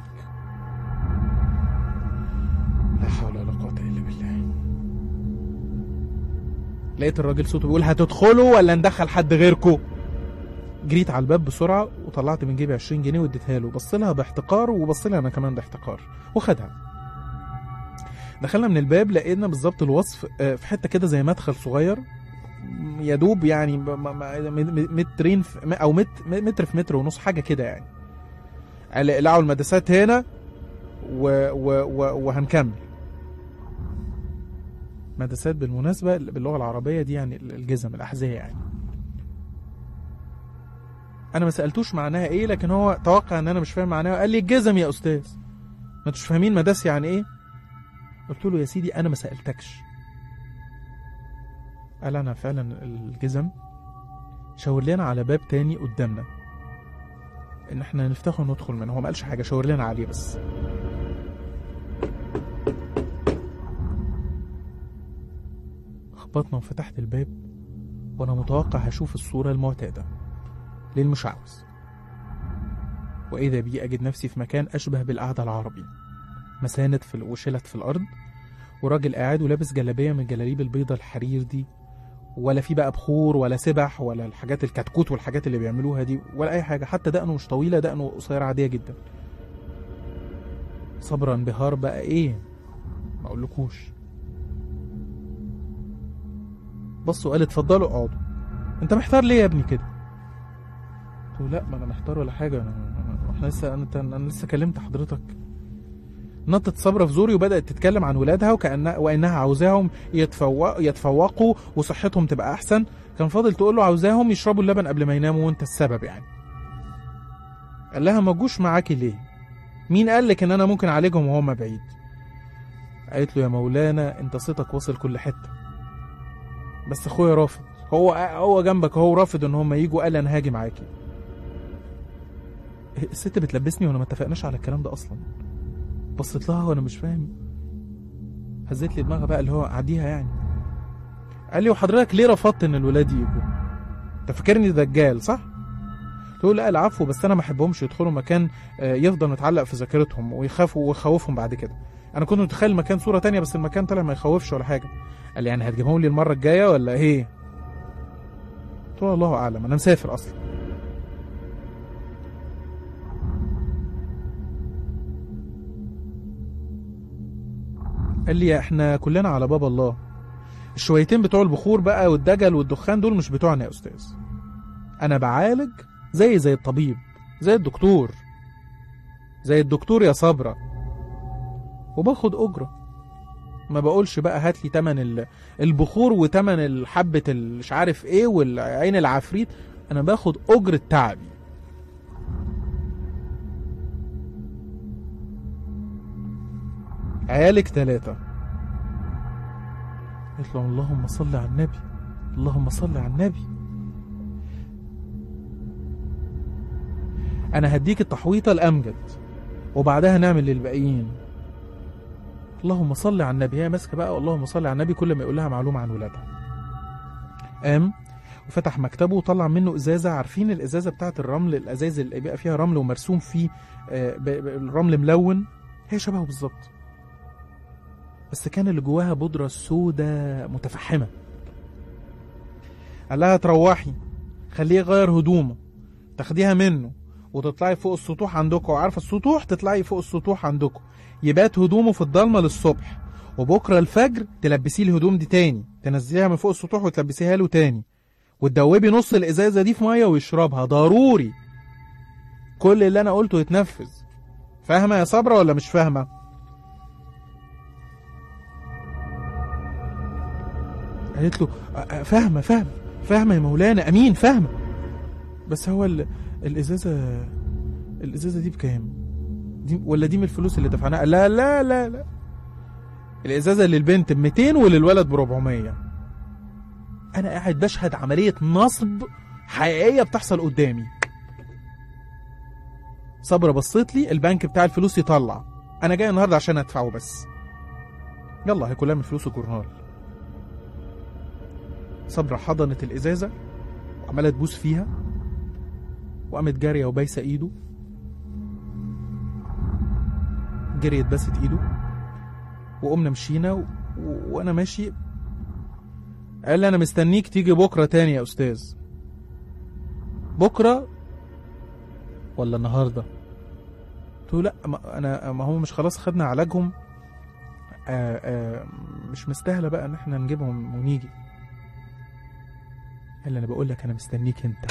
لا حول ولا قوة إلا بالله لقيت الراجل صوته بيقول هتدخلوا ولا ندخل حد غيركم جريت على الباب بسرعة وطلعت من جيبي 20 جنيه واديتها له بص لها باحتقار وبص لي أنا كمان باحتقار وخدها دخلنا من الباب لقينا بالظبط الوصف آه، في حتة كده زي مدخل صغير م- يا دوب يعني ب- م- م- مترين في او مت متر في متر ونص حاجة كده يعني قال اقلعوا المدسات هنا و و و وهنكمل مدسات بالمناسبة باللغة العربية دي يعني الجزم الأحذية يعني أنا ما سألتوش معناها إيه لكن هو توقع إن أنا مش فاهم معناها قال لي الجزم يا أستاذ ما انتوش فاهمين مداس يعني إيه قلت له يا سيدي أنا ما سألتكش قال أنا فعلا الجزم شاور لنا على باب تاني قدامنا ان احنا نفتحه وندخل منه هو ما قالش حاجه شاور لنا عليه بس خبطنا وفتحت الباب وانا متوقع هشوف الصوره المعتاده للمشعوذ واذا بي اجد نفسي في مكان اشبه بالقعده العربي مساند في وشلت في الارض وراجل قاعد ولابس جلابيه من الجلاليب البيضة الحرير دي ولا في بقى بخور ولا سبح ولا الحاجات الكتكوت والحاجات اللي بيعملوها دي ولا اي حاجه حتى دقنه مش طويله دقنه قصيره عاديه جدا صبرا انبهار بقى ايه ما اقولكوش بص وقال اتفضلوا اقعدوا انت محتار ليه يا ابني كده قلت له لا ما انا محتار ولا حاجه انا أنا- احنا لسه انا انا لسه كلمت حضرتك نطت صبرة في زوري وبدأت تتكلم عن ولادها وكأنها وإنها عاوزاهم يتفوق يتفوقوا وصحتهم تبقى أحسن كان فاضل تقول له عاوزاهم يشربوا اللبن قبل ما يناموا وأنت السبب يعني قال لها ما جوش معاكي ليه مين قال لك إن أنا ممكن أعالجهم وهم بعيد قالت له يا مولانا أنت صوتك واصل كل حتة بس أخويا رافض هو هو جنبك هو رافض إن هم يجوا قال أنا هاجي معاكي الست بتلبسني وانا ما اتفقناش على الكلام ده اصلا بصيت لها وانا مش فاهم هزت لي دماغها بقى اللي هو عديها يعني قال لي وحضرتك ليه رفضت ان الولاد يجوا انت فاكرني دجال صح تقول لا العفو بس انا ما احبهمش يدخلوا مكان آه، يفضل متعلق في ذاكرتهم ويخافوا ويخوفهم بعد كده انا كنت متخيل المكان صوره تانية بس المكان طلع ما يخوفش ولا حاجه قال لي يعني هتجيبهم لي المره الجايه ولا ايه قلت له الله اعلم انا مسافر اصلا قال لي احنا كلنا على باب الله الشويتين بتوع البخور بقى والدجل والدخان دول مش بتوعنا يا استاذ انا بعالج زي زي الطبيب زي الدكتور زي الدكتور يا صبرة وباخد اجرة ما بقولش بقى هات لي تمن ال- البخور وتمن الحبة ال- مش عارف ايه والعين العفريت انا باخد اجرة تعبي عيالك ثلاثة قلت له اللهم صل على النبي اللهم صل على النبي انا هديك التحويطة الامجد وبعدها نعمل للباقيين اللهم صل على النبي هي ماسكه بقى اللهم صل على النبي كل ما يقول لها معلومه عن ولادها قام وفتح مكتبه وطلع منه ازازه عارفين الازازه بتاعت الرمل الازاز اللي بيبقى فيها رمل ومرسوم فيه آه، ب- ب- الرمل ملون هي شبهه بالظبط بس كان اللي جواها بودرة سودة متفحمة قال لها تروحي خليه يغير هدومه تاخديها منه وتطلعي فوق السطوح عندكم وعارفة السطوح تطلعي فوق السطوح عندكم يبات هدومه في الضلمة للصبح وبكرة الفجر تلبسيه الهدوم دي تاني تنزليها من فوق السطوح وتلبسيها له تاني وتدوبي نص الإزازة دي في مية ويشربها ضروري كل اللي أنا قلته يتنفذ فاهمة يا صبرة ولا مش فاهمة؟ قالت له "أ- أ- فاهمه فاهمه فاهمه يا مولانا امين فاهمه بس هو ال... الازازه الازازه دي بكام دي ولا دي من الفلوس اللي دفعناها لا لا لا لا الازازه للبنت ب 200 وللولد ب 400 انا قاعد بشهد عمليه نصب حقيقيه بتحصل قدامي صبرا بصيت لي البنك بتاع الفلوس يطلع انا جاي النهارده عشان ادفعه بس يلا هي كلها من فلوس الجورنال صبرا حضنت الازازه وعماله تبوس فيها وقامت جاريه وبايسه ايده جريت باست ايده وقمنا مشينا و... و... وانا ماشي قال لي انا مستنيك تيجي بكره تاني يا استاذ بكره ولا النهارده قلت له لا ما انا ما هو مش خلاص خدنا علاجهم آآ آآ مش مستاهله بقى ان احنا نجيبهم ونيجي قال لي انا بقول لك انا مستنيك انت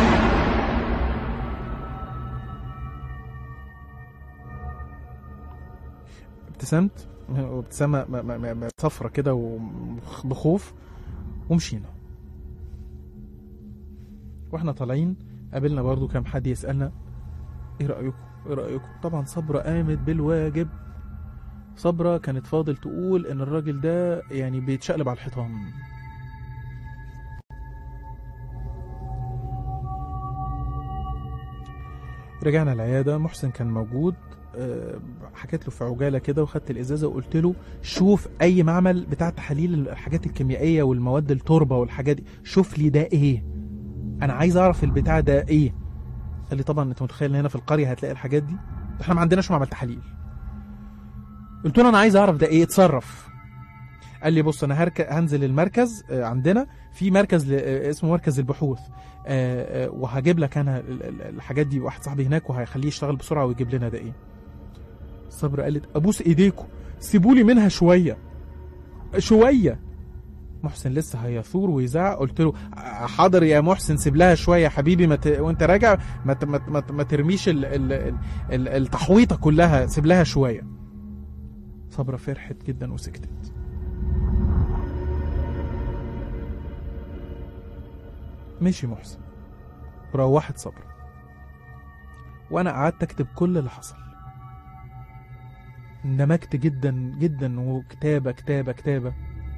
ابتسمت وابتسامة م- م- م- صفرة كده وبخوف ومشينا واحنا طالعين قابلنا برضو كام حد يسألنا ايه رأيكم ايه رأيكم طبعا صبرة قامت بالواجب صبرة كانت فاضل تقول ان الراجل ده يعني بيتشقلب على الحيطان رجعنا العياده محسن كان موجود آه، حكيت له في عجاله كده وخدت الازازه وقلت له شوف اي معمل بتاع تحاليل الحاجات الكيميائيه والمواد التربه والحاجات دي شوف لي ده ايه انا عايز اعرف البتاع ده ايه قال لي طبعا انت متخيل ان هنا في القريه هتلاقي الحاجات دي احنا ما عندناش معمل تحاليل قلت له انا عايز اعرف ده ايه اتصرف قال لي بص انا هرك... هنزل المركز آه، عندنا في مركز ل... آه، اسمه مركز البحوث آه، آه، وهجيب لك انا ال- ال- الحاجات دي واحد صاحبي هناك وهيخليه يشتغل بسرعه ويجيب لنا ده ايه صبر قالت ابوس ايديكم سيبولي منها شويه شويه محسن لسه هيثور ويزعق قلت له حاضر يا محسن سيب لها شويه يا حبيبي ما ت... وانت راجع ما, ت... ما, ت... ما, ت... ما ترميش ال... ال... ال... ال- التحويطه كلها سيب لها شويه صبرا فرحت جدا وسكتت مشي محسن روحت صبرا وانا قعدت اكتب كل اللي حصل اندمجت جدا جدا وكتابه كتابه كتابه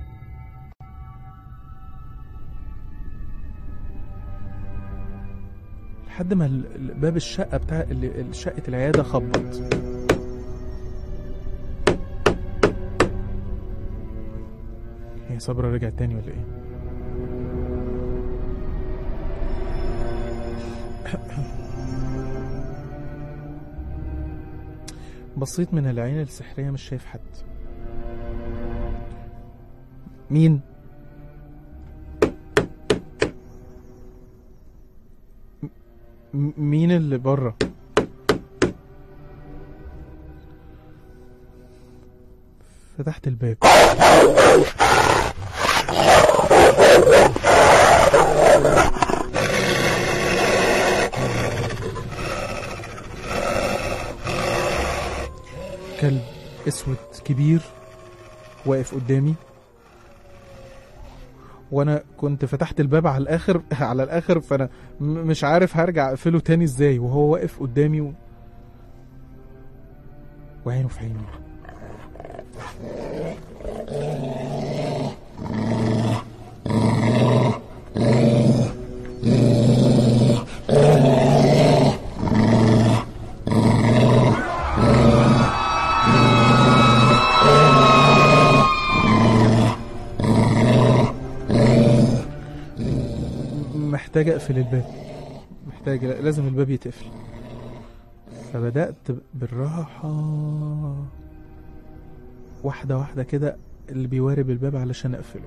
لحد ما ال- ال- باب الشقه بتاع ال- شقه العياده خبط هي صبرا رجعت تاني ولا ايه بصيت من العين السحرية مش شايف حد مين؟ م- مين اللي بره؟ فتحت الباب كلب اسود كبير واقف قدامي وانا كنت فتحت الباب على الاخر على الاخر فانا م- مش عارف هرجع اقفله تاني ازاي وهو واقف قدامي و... وعينه في عيني محتاج اقفل الباب محتاج لازم الباب يتقفل فبدأت بالراحة واحدة واحدة كده اللي بيوارب الباب علشان اقفله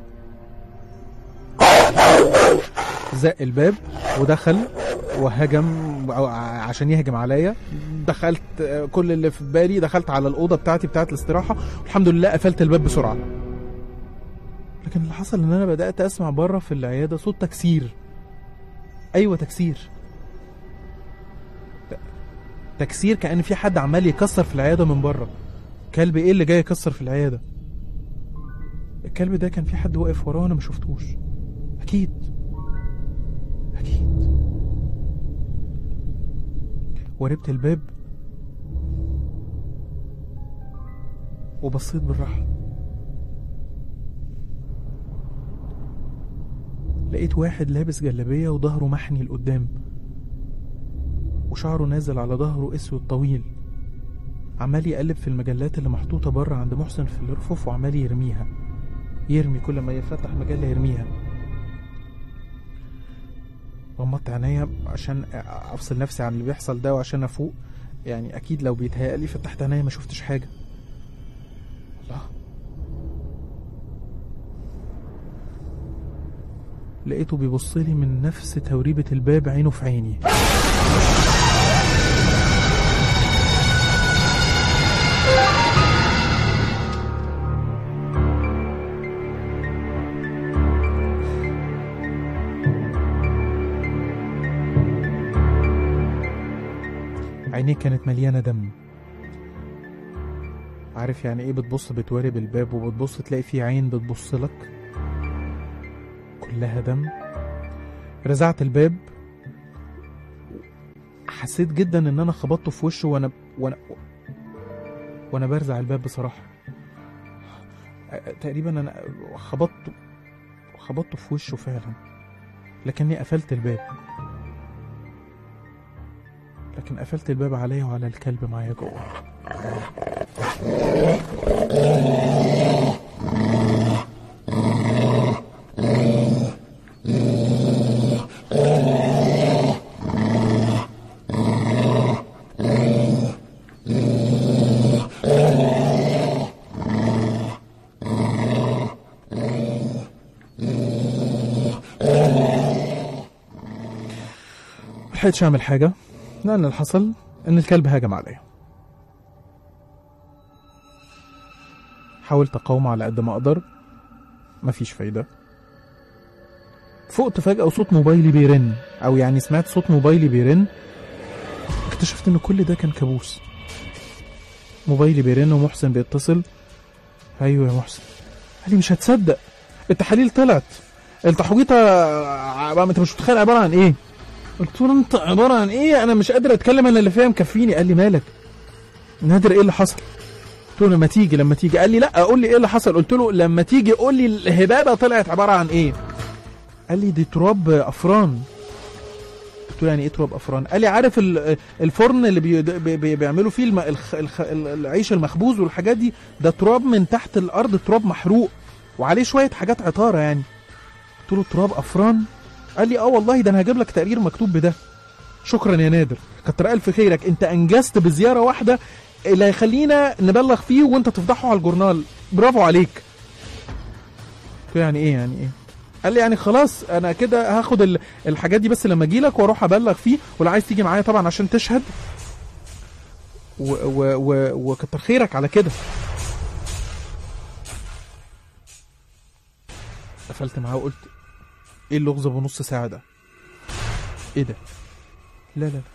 زق الباب ودخل وهجم أو ع- عشان يهجم عليا دخلت آه، كل اللي في بالي دخلت على الأوضة بتاعتي بتاعت الاستراحة والحمد لله قفلت الباب بسرعة لكن اللي حصل ان انا بدأت اسمع بره في العيادة صوت تكسير ايوه تكسير ت- تكسير كأن في حد عمال يكسر في العيادة من بره كلب ايه اللي جاي يكسر في العيادة الكلب ده كان في حد واقف وراه وانا ما شفتوش اكيد اكيد وربت الباب وبصيت بالراحة لقيت واحد لابس جلابية وظهره محني لقدام وشعره نازل على ظهره اسود طويل عمال يقلب في المجلات اللي محطوطة بره عند محسن في الرفوف وعمال يرميها يرمي كل ما يفتح مجلة يرميها غمضت عينيا عشان افصل نفسي عن اللي بيحصل ده وعشان افوق يعني اكيد لو بيتهيألي فتحت عينيا ما شفتش حاجة الله لقيته بيبص لي من نفس توريبة الباب عينه في عيني عينيه كانت مليانة دم عارف يعني ايه بتبص بتوارب الباب وبتبص تلاقي في عين بتبص لك كلها دم رزعت الباب حسيت جدا ان انا خبطته في وشه وانا وانا وانا برزع الباب بصراحه تقريبا انا خبطته خبطته في وشه فعلا لكني قفلت الباب لكن قفلت الباب عليا وعلى الكلب معايا جوه ملحقتش اعمل حاجه لان اللي حصل ان الكلب هاجم عليا حاولت اقاوم على قد ما اقدر مفيش فايده فقت فجاه وصوت موبايلي بيرن او يعني سمعت صوت موبايلي بيرن اكتشفت ان كل ده كان كابوس موبايلي بيرن ومحسن بيتصل ايوه يا محسن قال لي مش هتصدق التحاليل طلعت التحويطه ع- انت مش متخيل عباره عن ايه قلت له انت عباره عن ايه انا مش قادر اتكلم انا اللي فاهم كفيني قال لي مالك نادر ايه اللي حصل قلت له لما تيجي لما تيجي قال لي لا قول لي ايه اللي حصل قلت له لما تيجي قول لي الهبابه طلعت عباره عن ايه قال لي دي تراب افران قلت له يعني ايه تراب افران قال لي عارف ال- الفرن اللي بي بي بي بيعملوا فيه الم الخ الخ العيش المخبوز والحاجات دي ده تراب من تحت الارض تراب محروق وعليه شويه حاجات عطاره يعني قلت له تراب افران قال لي اه والله ده انا هجيب لك تقرير مكتوب بده شكرا يا نادر كتر الف خيرك انت انجزت بزياره واحده اللي هيخلينا نبلغ فيه وانت تفضحه على الجورنال برافو عليك قلت له يعني ايه يعني ايه قال لي يعني خلاص انا كده هاخد ال- الحاجات دي بس لما اجي لك واروح ابلغ فيه ولو عايز تيجي معايا طبعا عشان تشهد و و و وكتر خيرك على كده قفلت معاه وقلت ايه اللغز بنص ساعة ده؟ ايه ده؟ لا لا لا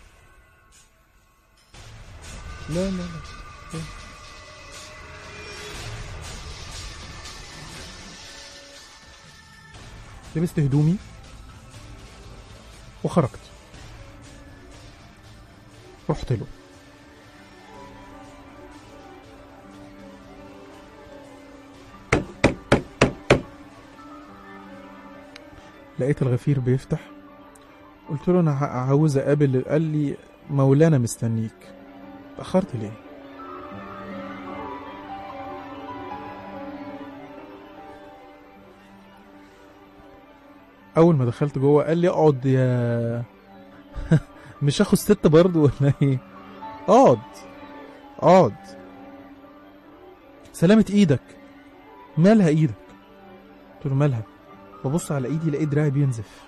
لا لا لا لا. لبست هدومي وخرجت رحت له لقيت الغفير بيفتح قلت له انا ع- عاوز اقابل قال لي مولانا مستنيك اتاخرت ليه اول ما دخلت جوه قال لي اقعد يا مش اخو الست برضه ولا ايه اقعد اقعد سلامة ايدك مالها ايدك قلت له مالها ببص على ايدي لقيت دراعي بينزف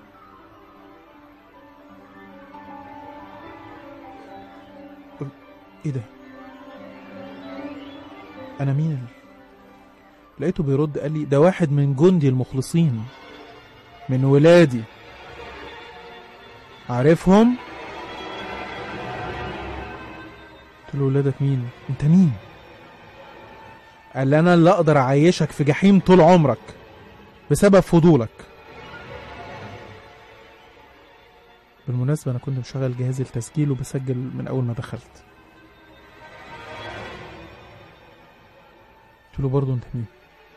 قلت ايه ده انا مين ال- لقيته بيرد قال لي ده واحد من جندي المخلصين من ولادي عارفهم قلت له ولادك مين انت مين قال لي انا اللي اقدر اعيشك في جحيم طول عمرك بسبب فضولك بالمناسبة أنا كنت مشغل جهاز التسجيل وبسجل من أول ما دخلت قلت له برضه أنت مين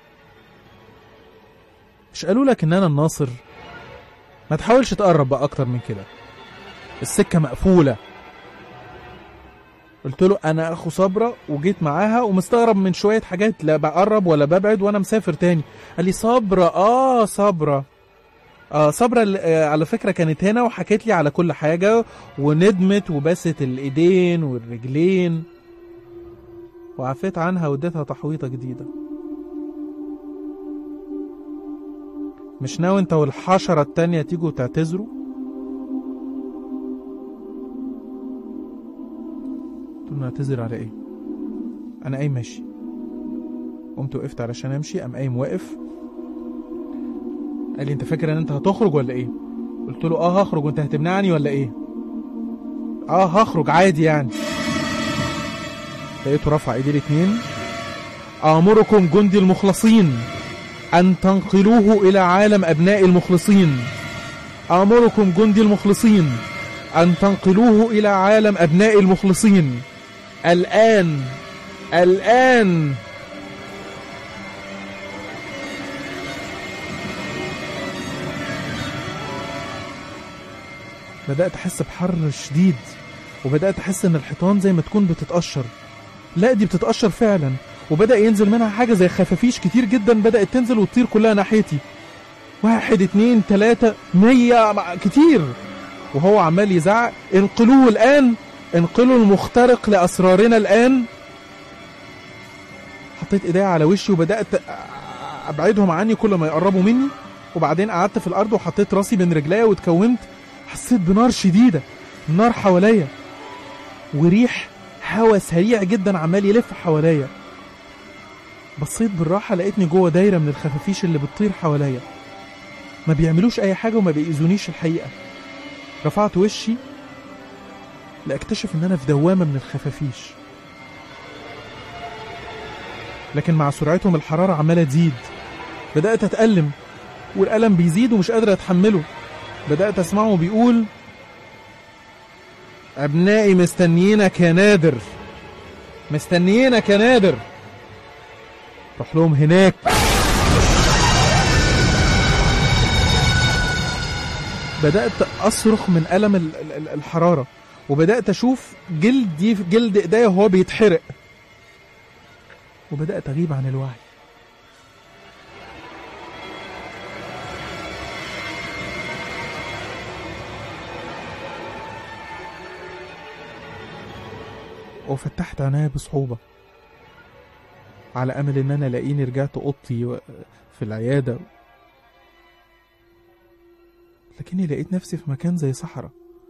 مش قالوا لك إن أنا الناصر ما تحاولش تقرب بقى أكتر من كده السكة مقفولة قلت له أنا أخو صبرة وجيت معاها ومستغرب من شوية حاجات لا بقرب ولا ببعد وأنا مسافر تاني قال لي صبرة اه صبرة اه صبرة ال- آه، على فكرة كانت هنا وحكت لي على كل حاجة وندمت وبست الايدين والرجلين وعفيت عنها واديتها تحويطة جديدة مش ناوي انت والحشرة التانية تيجوا تعتذروا قلت له نعتذر على ايه انا قايم ماشي قمت وقفت علشان امشي قام قايم واقف قال لي انت فاكر ان انت هتخرج ولا ايه قلت له اه هخرج وانت هتمنعني ولا ايه اه هخرج عادي يعني لقيته رفع ايديه الاتنين امركم جندي المخلصين ان تنقلوه الى عالم ابناء المخلصين امركم جندي المخلصين ان تنقلوه الى عالم ابناء المخلصين الان الان بدأت أحس بحر شديد وبدأت أحس إن الحيطان زي ما تكون بتتقشر لا دي بتتقشر فعلا وبدأ ينزل منها حاجة زي خفافيش كتير جدا بدأت تنزل وتطير كلها ناحيتي واحد اتنين تلاتة مية مع- كتير وهو عمال يزعق انقلوه الآن انقلوا المخترق لأسرارنا الآن حطيت ايديا على وشي وبدأت أبعدهم عني كل ما يقربوا مني وبعدين قعدت في الأرض وحطيت راسي بين رجليا واتكومت حسيت بنار شديدة النار حواليا وريح هوا سريع جدا عمال يلف حواليا بصيت بالراحة لقيتني جوه دايرة من الخفافيش اللي بتطير حواليا ما بيعملوش أي حاجة وما بيأذونيش الحقيقة رفعت وشي لأكتشف إن أنا في دوامة من الخفافيش لكن مع سرعتهم الحرارة عمالة تزيد بدأت أتألم والألم بيزيد ومش قادر أتحمله بدأت أسمعه بيقول أبنائي مستنيينك يا نادر مستنيينك يا نادر روح لهم هناك بدأت أصرخ من ألم ال- ال- ال- الحرارة وبدأت أشوف جلدي في جلد إيديا وهو بيتحرق وبدأت أغيب عن الوعي وفتحت عينيا بصعوبة على أمل إن أنا ألاقيني رجعت أوضتي و- في العيادة لكني لقيت نفسي في مكان زي صحراء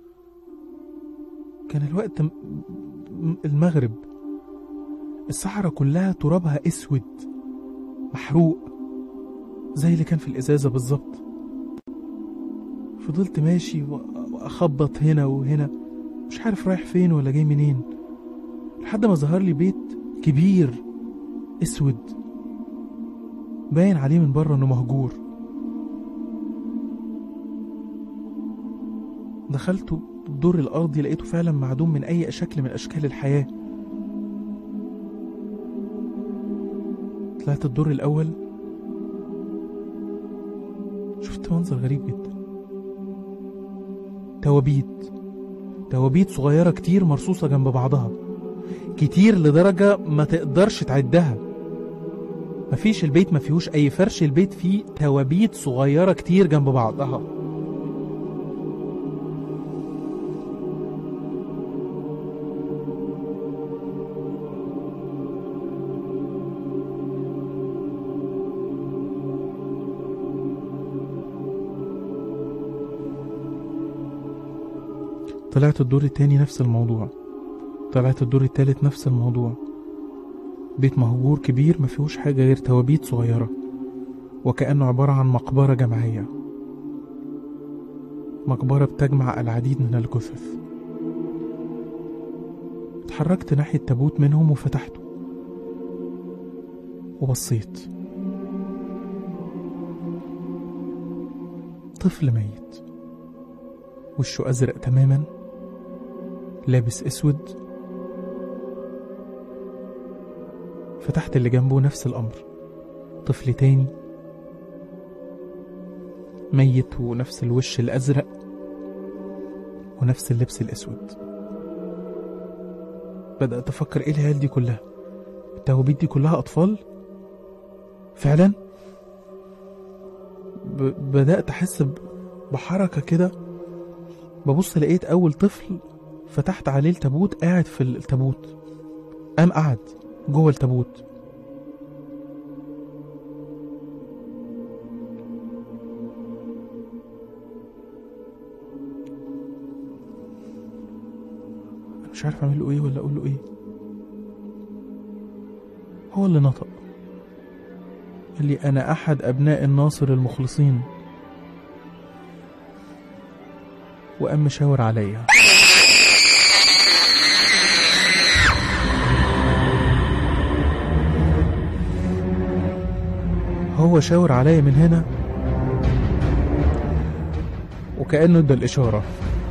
كان الوقت م- م- المغرب الصحراء كلها ترابها اسود محروق زي اللي كان في الازازه بالظبط فضلت ماشي و- واخبط هنا وهنا مش عارف رايح فين ولا جاي منين لحد ما ظهر لي بيت كبير اسود باين عليه من بره انه مهجور دخلت الدور الارضي لقيته فعلا معدوم من اي شكل من اشكال الحياه طلعت الدور الأول شفت منظر غريب جدا توابيت توابيت صغيرة كتير مرصوصة جنب بعضها كتير لدرجة ما تقدرش تعدها مفيش البيت ما فيهوش أي فرش البيت فيه توابيت صغيرة كتير جنب بعضها طلعت الدور التاني نفس الموضوع طلعت الدور التالت نفس الموضوع بيت مهجور كبير ما فيهوش حاجة غير توابيت صغيرة وكأنه عبارة عن مقبرة جماعية مقبرة بتجمع العديد من الجثث اتحركت ناحية تابوت منهم وفتحته وبصيت طفل ميت وشه أزرق تماما لابس أسود فتحت اللي جنبه نفس الأمر طفل تاني ميت ونفس الوش الأزرق ونفس اللبس الأسود بدأت أفكر إيه العيال دي كلها التوابيت دي كلها أطفال فعلا ب... بدأت أحس ب... بحركة كده ببص لقيت أول طفل فتحت عليه التابوت قاعد في التابوت قام قعد جوه التابوت أنا مش عارف أعمل له إيه ولا أقول له إيه هو اللي نطق قال لي أنا أحد أبناء الناصر المخلصين وقام مشاور عليا هو شاور عليا من هنا وكأنه ادى الإشارة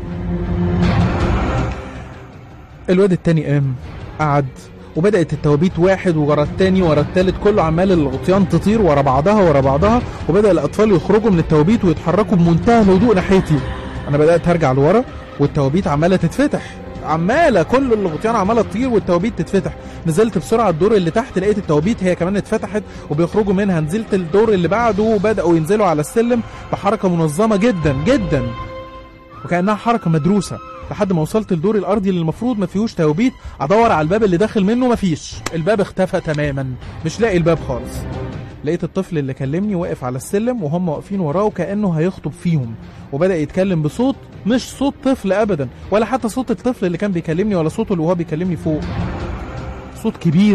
الواد التاني قام قعد وبدأت التوابيت واحد ورا التاني ورا التالت كله عمال الغطيان تطير ورا بعضها ورا بعضها وبدأ الأطفال يخرجوا من التوابيت ويتحركوا بمنتهى الهدوء ناحيتي أنا بدأت أرجع لورا والتوابيت عمالة تتفتح عماله كل الغطيان عماله تطير والتوابيت تتفتح نزلت بسرعه الدور اللي تحت لقيت التوابيت هي كمان اتفتحت وبيخرجوا منها نزلت الدور اللي بعده وبداوا ينزلوا على السلم بحركه منظمه جدا جدا وكانها حركه مدروسه لحد ما وصلت الدور الارضي اللي المفروض ما فيهوش توابيت ادور على الباب اللي داخل منه مفيش الباب اختفى تماما مش لاقي الباب خالص لقيت الطفل اللي كلمني واقف على السلم وهم واقفين وراه كانه هيخطب فيهم وبدا يتكلم بصوت مش صوت طفل ابدا ولا حتى صوت الطفل اللي كان بيكلمني ولا صوته اللي هو بيكلمني فوق صوت كبير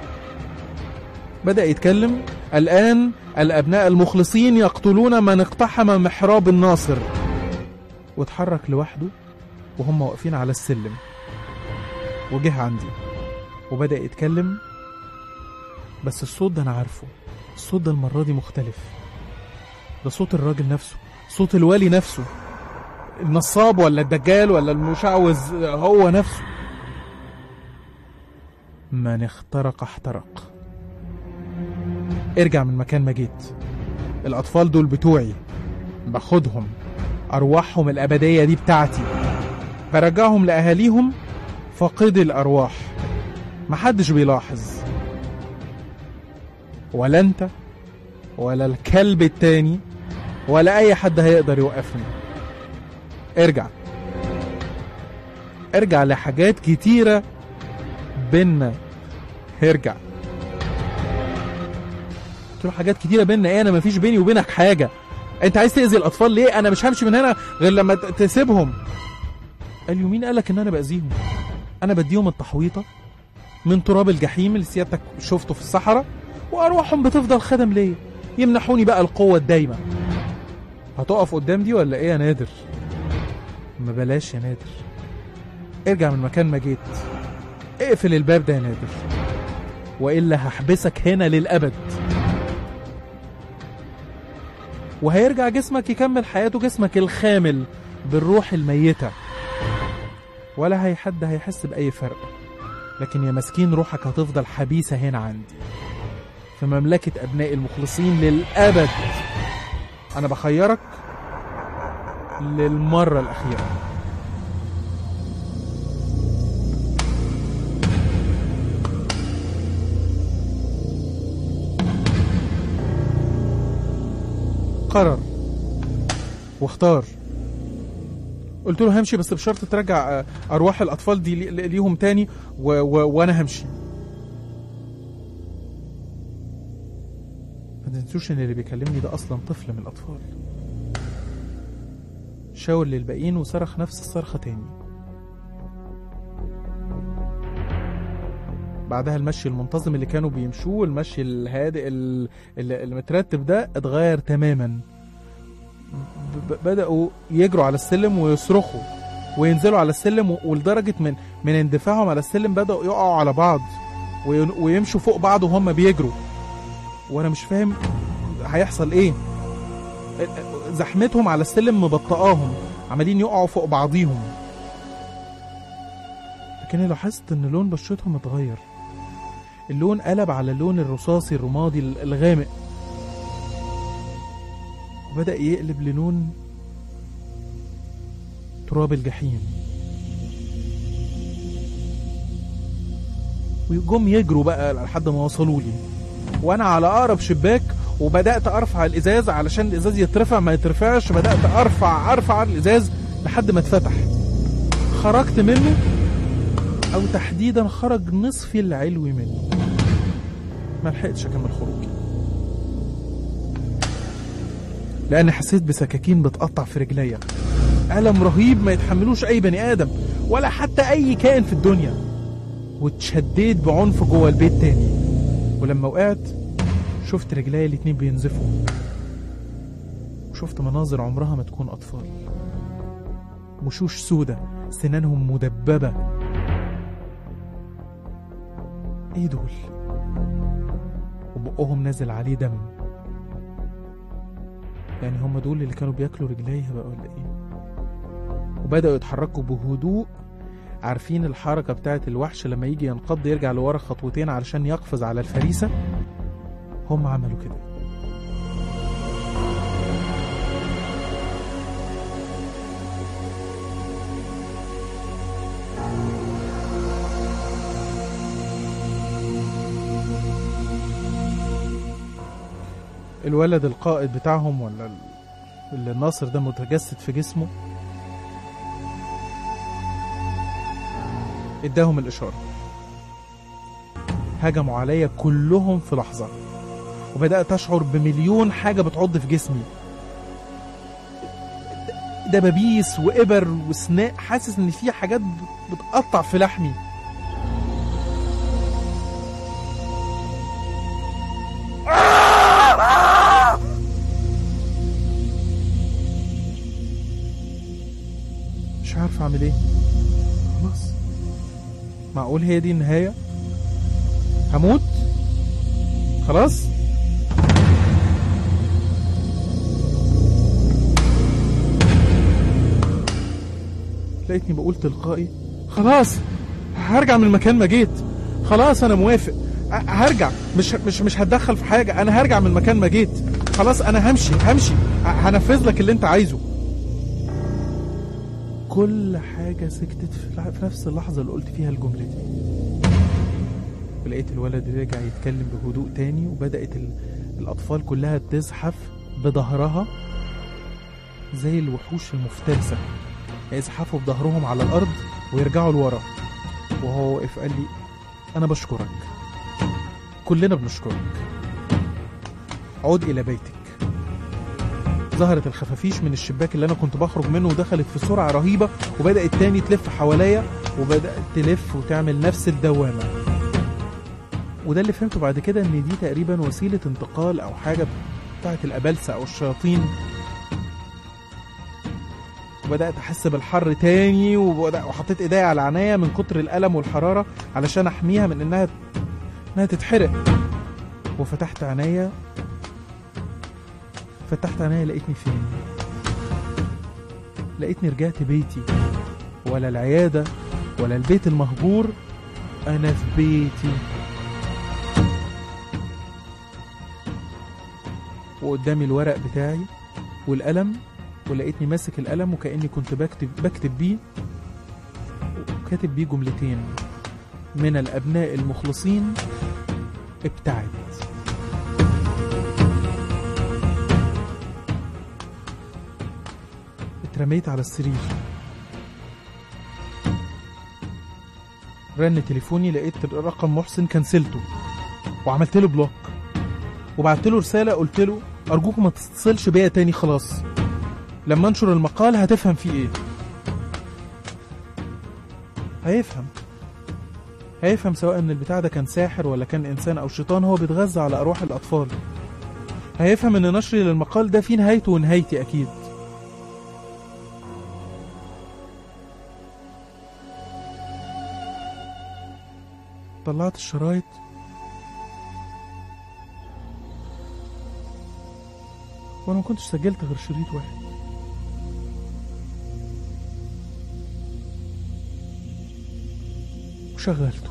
بدا يتكلم الان الابناء المخلصين يقتلون من اقتحم محراب الناصر واتحرك لوحده وهم واقفين على السلم وجه عندي وبدا يتكلم بس الصوت ده انا عارفه الصوت ده المره دي مختلف ده صوت الراجل نفسه صوت الوالي نفسه النصاب ولا الدجال ولا المشعوذ هو نفسه من اخترق احترق ارجع من مكان ما جيت الاطفال دول بتوعي باخدهم ارواحهم الابديه دي بتاعتي برجعهم لاهاليهم فاقدي الارواح محدش بيلاحظ ولا انت ولا الكلب التاني ولا اي حد هيقدر يوقفني ارجع ارجع لحاجات كتيرة بينا ارجع قلت له حاجات كتيرة بينا ايه انا مفيش بيني وبينك حاجة انت عايز تأذي الاطفال ليه انا مش همشي من هنا غير لما ت- تسيبهم قال لي مين قالك ان انا باذيهم انا بديهم التحويطة من تراب الجحيم اللي سيادتك شفته في الصحراء وارواحهم بتفضل خدم ليا يمنحوني بقى القوة الدايمة هتقف قدام دي ولا ايه يا نادر ما بلاش يا نادر ارجع من مكان ما جيت اقفل الباب ده يا نادر والا هحبسك هنا للابد وهيرجع جسمك يكمل حياته جسمك الخامل بالروح الميتة ولا هي حد هيحس بأي فرق لكن يا مسكين روحك هتفضل حبيسة هنا عندي في مملكة أبناء المخلصين للأبد أنا بخيرك للمرة الأخيرة قرر واختار قلت له همشي بس بشرط ترجع آه، ارواح الاطفال دي لي- ليهم تاني و... و... وانا همشي ما تنسوش ان اللي بيكلمني ده اصلا طفل من الاطفال شاور للباقيين وصرخ نفس الصرخه تاني بعدها المشي المنتظم اللي كانوا بيمشوه المشي الهادئ ال- ال- المترتب ده اتغير تماما ب- ب- بدأوا يجروا على السلم ويصرخوا وينزلوا على السلم و- ولدرجة من من اندفاعهم على السلم بدأوا يقعوا على بعض وين- ويمشوا فوق بعض وهم بيجروا وانا مش فاهم هيحصل ايه زحمتهم على السلم مبطئاهم عمالين يقعوا فوق بعضيهم لكن لاحظت ان لون بشرتهم اتغير اللون قلب على اللون الرصاصي الرمادي الغامق وبدأ يقلب للون تراب الجحيم وجم يجروا بقى لحد ما وصلوا لي وانا على اقرب شباك وبدات ارفع الازاز علشان الازاز يترفع ما يترفعش بدات ارفع ارفع الازاز لحد ما اتفتح خرجت منه او تحديدا خرج نصفي العلوي منه ما لحقتش اكمل خروجي لان حسيت بسكاكين بتقطع في رجليا الم رهيب ما يتحملوش اي بني ادم ولا حتى اي كائن في الدنيا واتشديت بعنف جوه البيت تاني ولما وقعت شفت رجليا الاتنين بينزفوا وشفت مناظر عمرها ما تكون اطفال وشوش سودة سنانهم مدببة ايه دول وبقهم نازل عليه دم يعني هم دول اللي كانوا بياكلوا رجليها بقى ولا ايه وبدأوا يتحركوا بهدوء عارفين الحركة بتاعت الوحش لما يجي ينقض يرجع لورا خطوتين علشان يقفز على الفريسة هم عملوا كده الولد القائد بتاعهم ولا ال- اللي الناصر ده متجسد في جسمه اداهم الإشارة هجموا عليا كلهم في لحظة وبدأت أشعر بمليون حاجة بتعض في جسمي دبابيس وإبر وسناء حاسس إن في حاجات بتقطع في لحمي مش عارف اعمل ايه خلاص معقول هي دي النهاية هموت خلاص لقيتني بقول تلقائي خلاص هرجع من مكان ما جيت خلاص انا موافق ه- هرجع مش مش مش هتدخل في حاجه انا هرجع من مكان ما جيت خلاص انا همشي همشي ه- هنفذ لك اللي انت عايزه كل حاجه سكتت في لح- في نفس اللحظه اللي قلت فيها الجمله دي ولقيت الولد رجع يتكلم بهدوء تاني وبدات ال... الاطفال كلها تزحف بظهرها زي الوحوش المفترسه يزحفوا بظهرهم على الارض ويرجعوا لورا وهو واقف قال لي انا بشكرك كلنا بنشكرك عود الى بيتك ظهرت الخفافيش من الشباك اللي انا كنت بخرج منه ودخلت في سرعه رهيبه وبدات تاني تلف حواليا وبدات تلف وتعمل نفس الدوامه وده اللي فهمته بعد كده ان دي تقريبا وسيله انتقال او حاجه بتاعت الابلسه او الشياطين وبدات احس بالحر تاني وبدأ وحطيت ايديا على عينيا من كتر الالم والحراره علشان احميها من انها انها تتحرق وفتحت عينيا فتحت عينيا لقيتني فين لقيتني رجعت بيتي ولا العياده ولا البيت المهجور انا في بيتي وقدامي الورق بتاعي والقلم ولقيتني ماسك القلم وكأني كنت بكتب بكتب بيه وكاتب بيه جملتين من الأبناء المخلصين ابتعد اترميت على السرير رن تليفوني لقيت الرقم محسن كنسلته وعملت له بلوك وبعت له رسالة قلت له أرجوك ما تتصلش بيا تاني خلاص لما انشر المقال هتفهم فيه ايه هيفهم هيفهم سواء ان البتاع ده كان ساحر ولا كان انسان او شيطان هو بيتغذى على ارواح الاطفال هيفهم ان نشري للمقال ده فيه نهايته ونهايتي اكيد طلعت الشرايط وانا ما كنتش سجلت غير شريط واحد وشغلته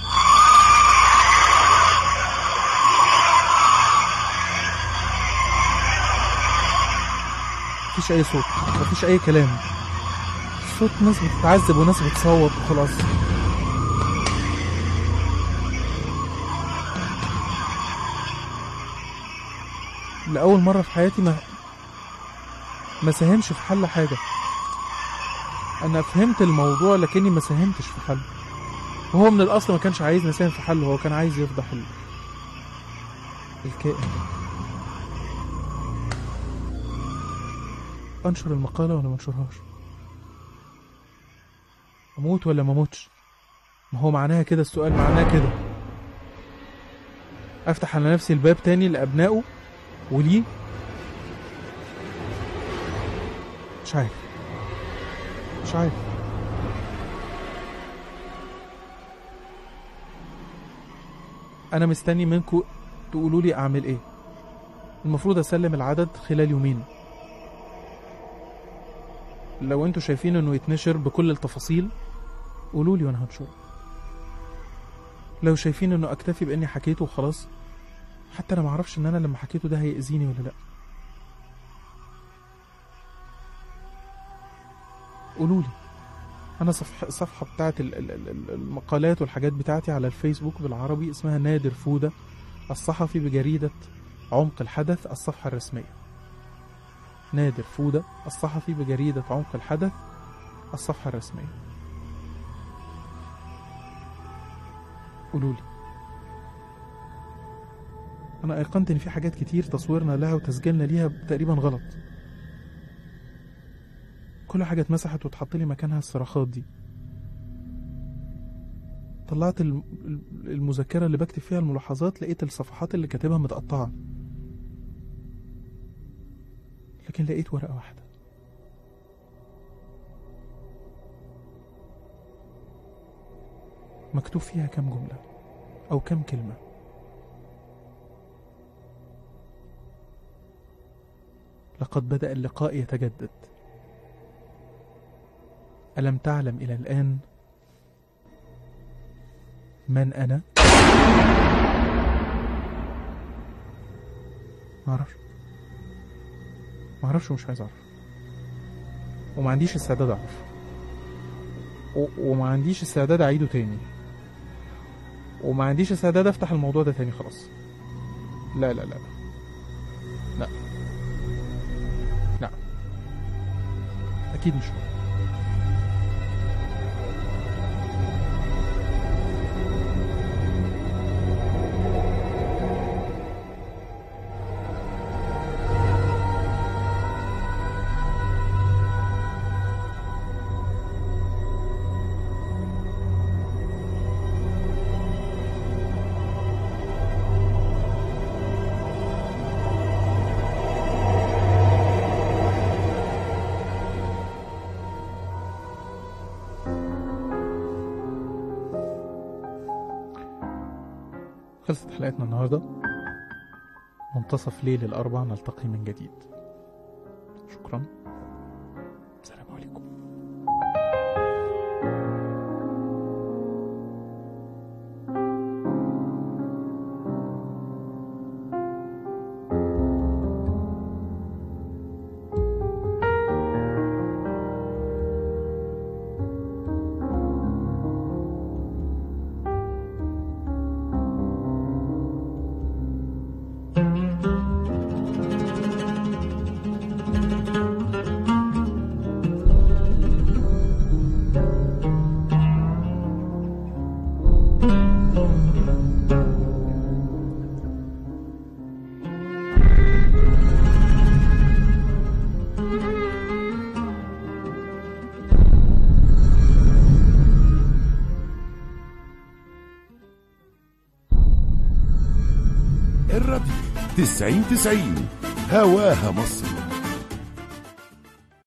مفيش اي صوت مفيش اي كلام صوت ناس بتتعذب وناس بتصوت وخلاص لأول مرة في حياتي ما ما ساهمش في حل حاجة أنا فهمت الموضوع لكني ما ساهمتش في حل وهو من الأصل ما كانش عايز نساهم في حل هو كان عايز يفضح ال... الكائن أنشر المقالة ولا ما انشرهاش أموت ولا ما أموتش ما هو معناها كده السؤال معناه كده أفتح على نفسي الباب تاني لأبنائه وليه مش عارف مش عارف انا مستني منكم تقولوا لي اعمل ايه المفروض اسلم العدد خلال يومين لو انتوا شايفين انه يتنشر بكل التفاصيل قولوا لي وانا هنشره لو شايفين انه اكتفي باني حكيته وخلاص حتى انا معرفش ان انا لما حكيته ده هيأذيني ولا لا قولوا لي انا صفحه الصفحه بتاعت ال- ال- ال- المقالات والحاجات بتاعتي على الفيسبوك بالعربي اسمها نادر فوده الصحفي بجريده عمق الحدث الصفحة الرسمية نادر فودة الصحفي بجريدة عمق الحدث الصفحة الرسمية قولولي أنا أيقنت إن في حاجات كتير تصويرنا لها وتسجيلنا ليها تقريبا غلط كل حاجة اتمسحت واتحط لي مكانها الصراخات دي طلعت الم- المذكرة اللي بكتب فيها الملاحظات لقيت الصفحات اللي كاتبها متقطعة لكن لقيت ورقة واحدة مكتوب فيها كام جملة أو كام كلمة لقد بدأ اللقاء يتجدد ألم تعلم إلى الآن من أنا؟ معرفش معرفش ومش عايز أعرف وما عنديش استعداد أعرف و... وما عنديش استعداد أعيده تاني وما عنديش استعداد أفتح الموضوع ده تاني خلاص لا لا لا لا لا لا أكيد مش هو خلصت حلقتنا النهاردة منتصف ليل الأربع نلتقي من جديد شكرا السلام عليكم الراديو 90 90 هواها مصر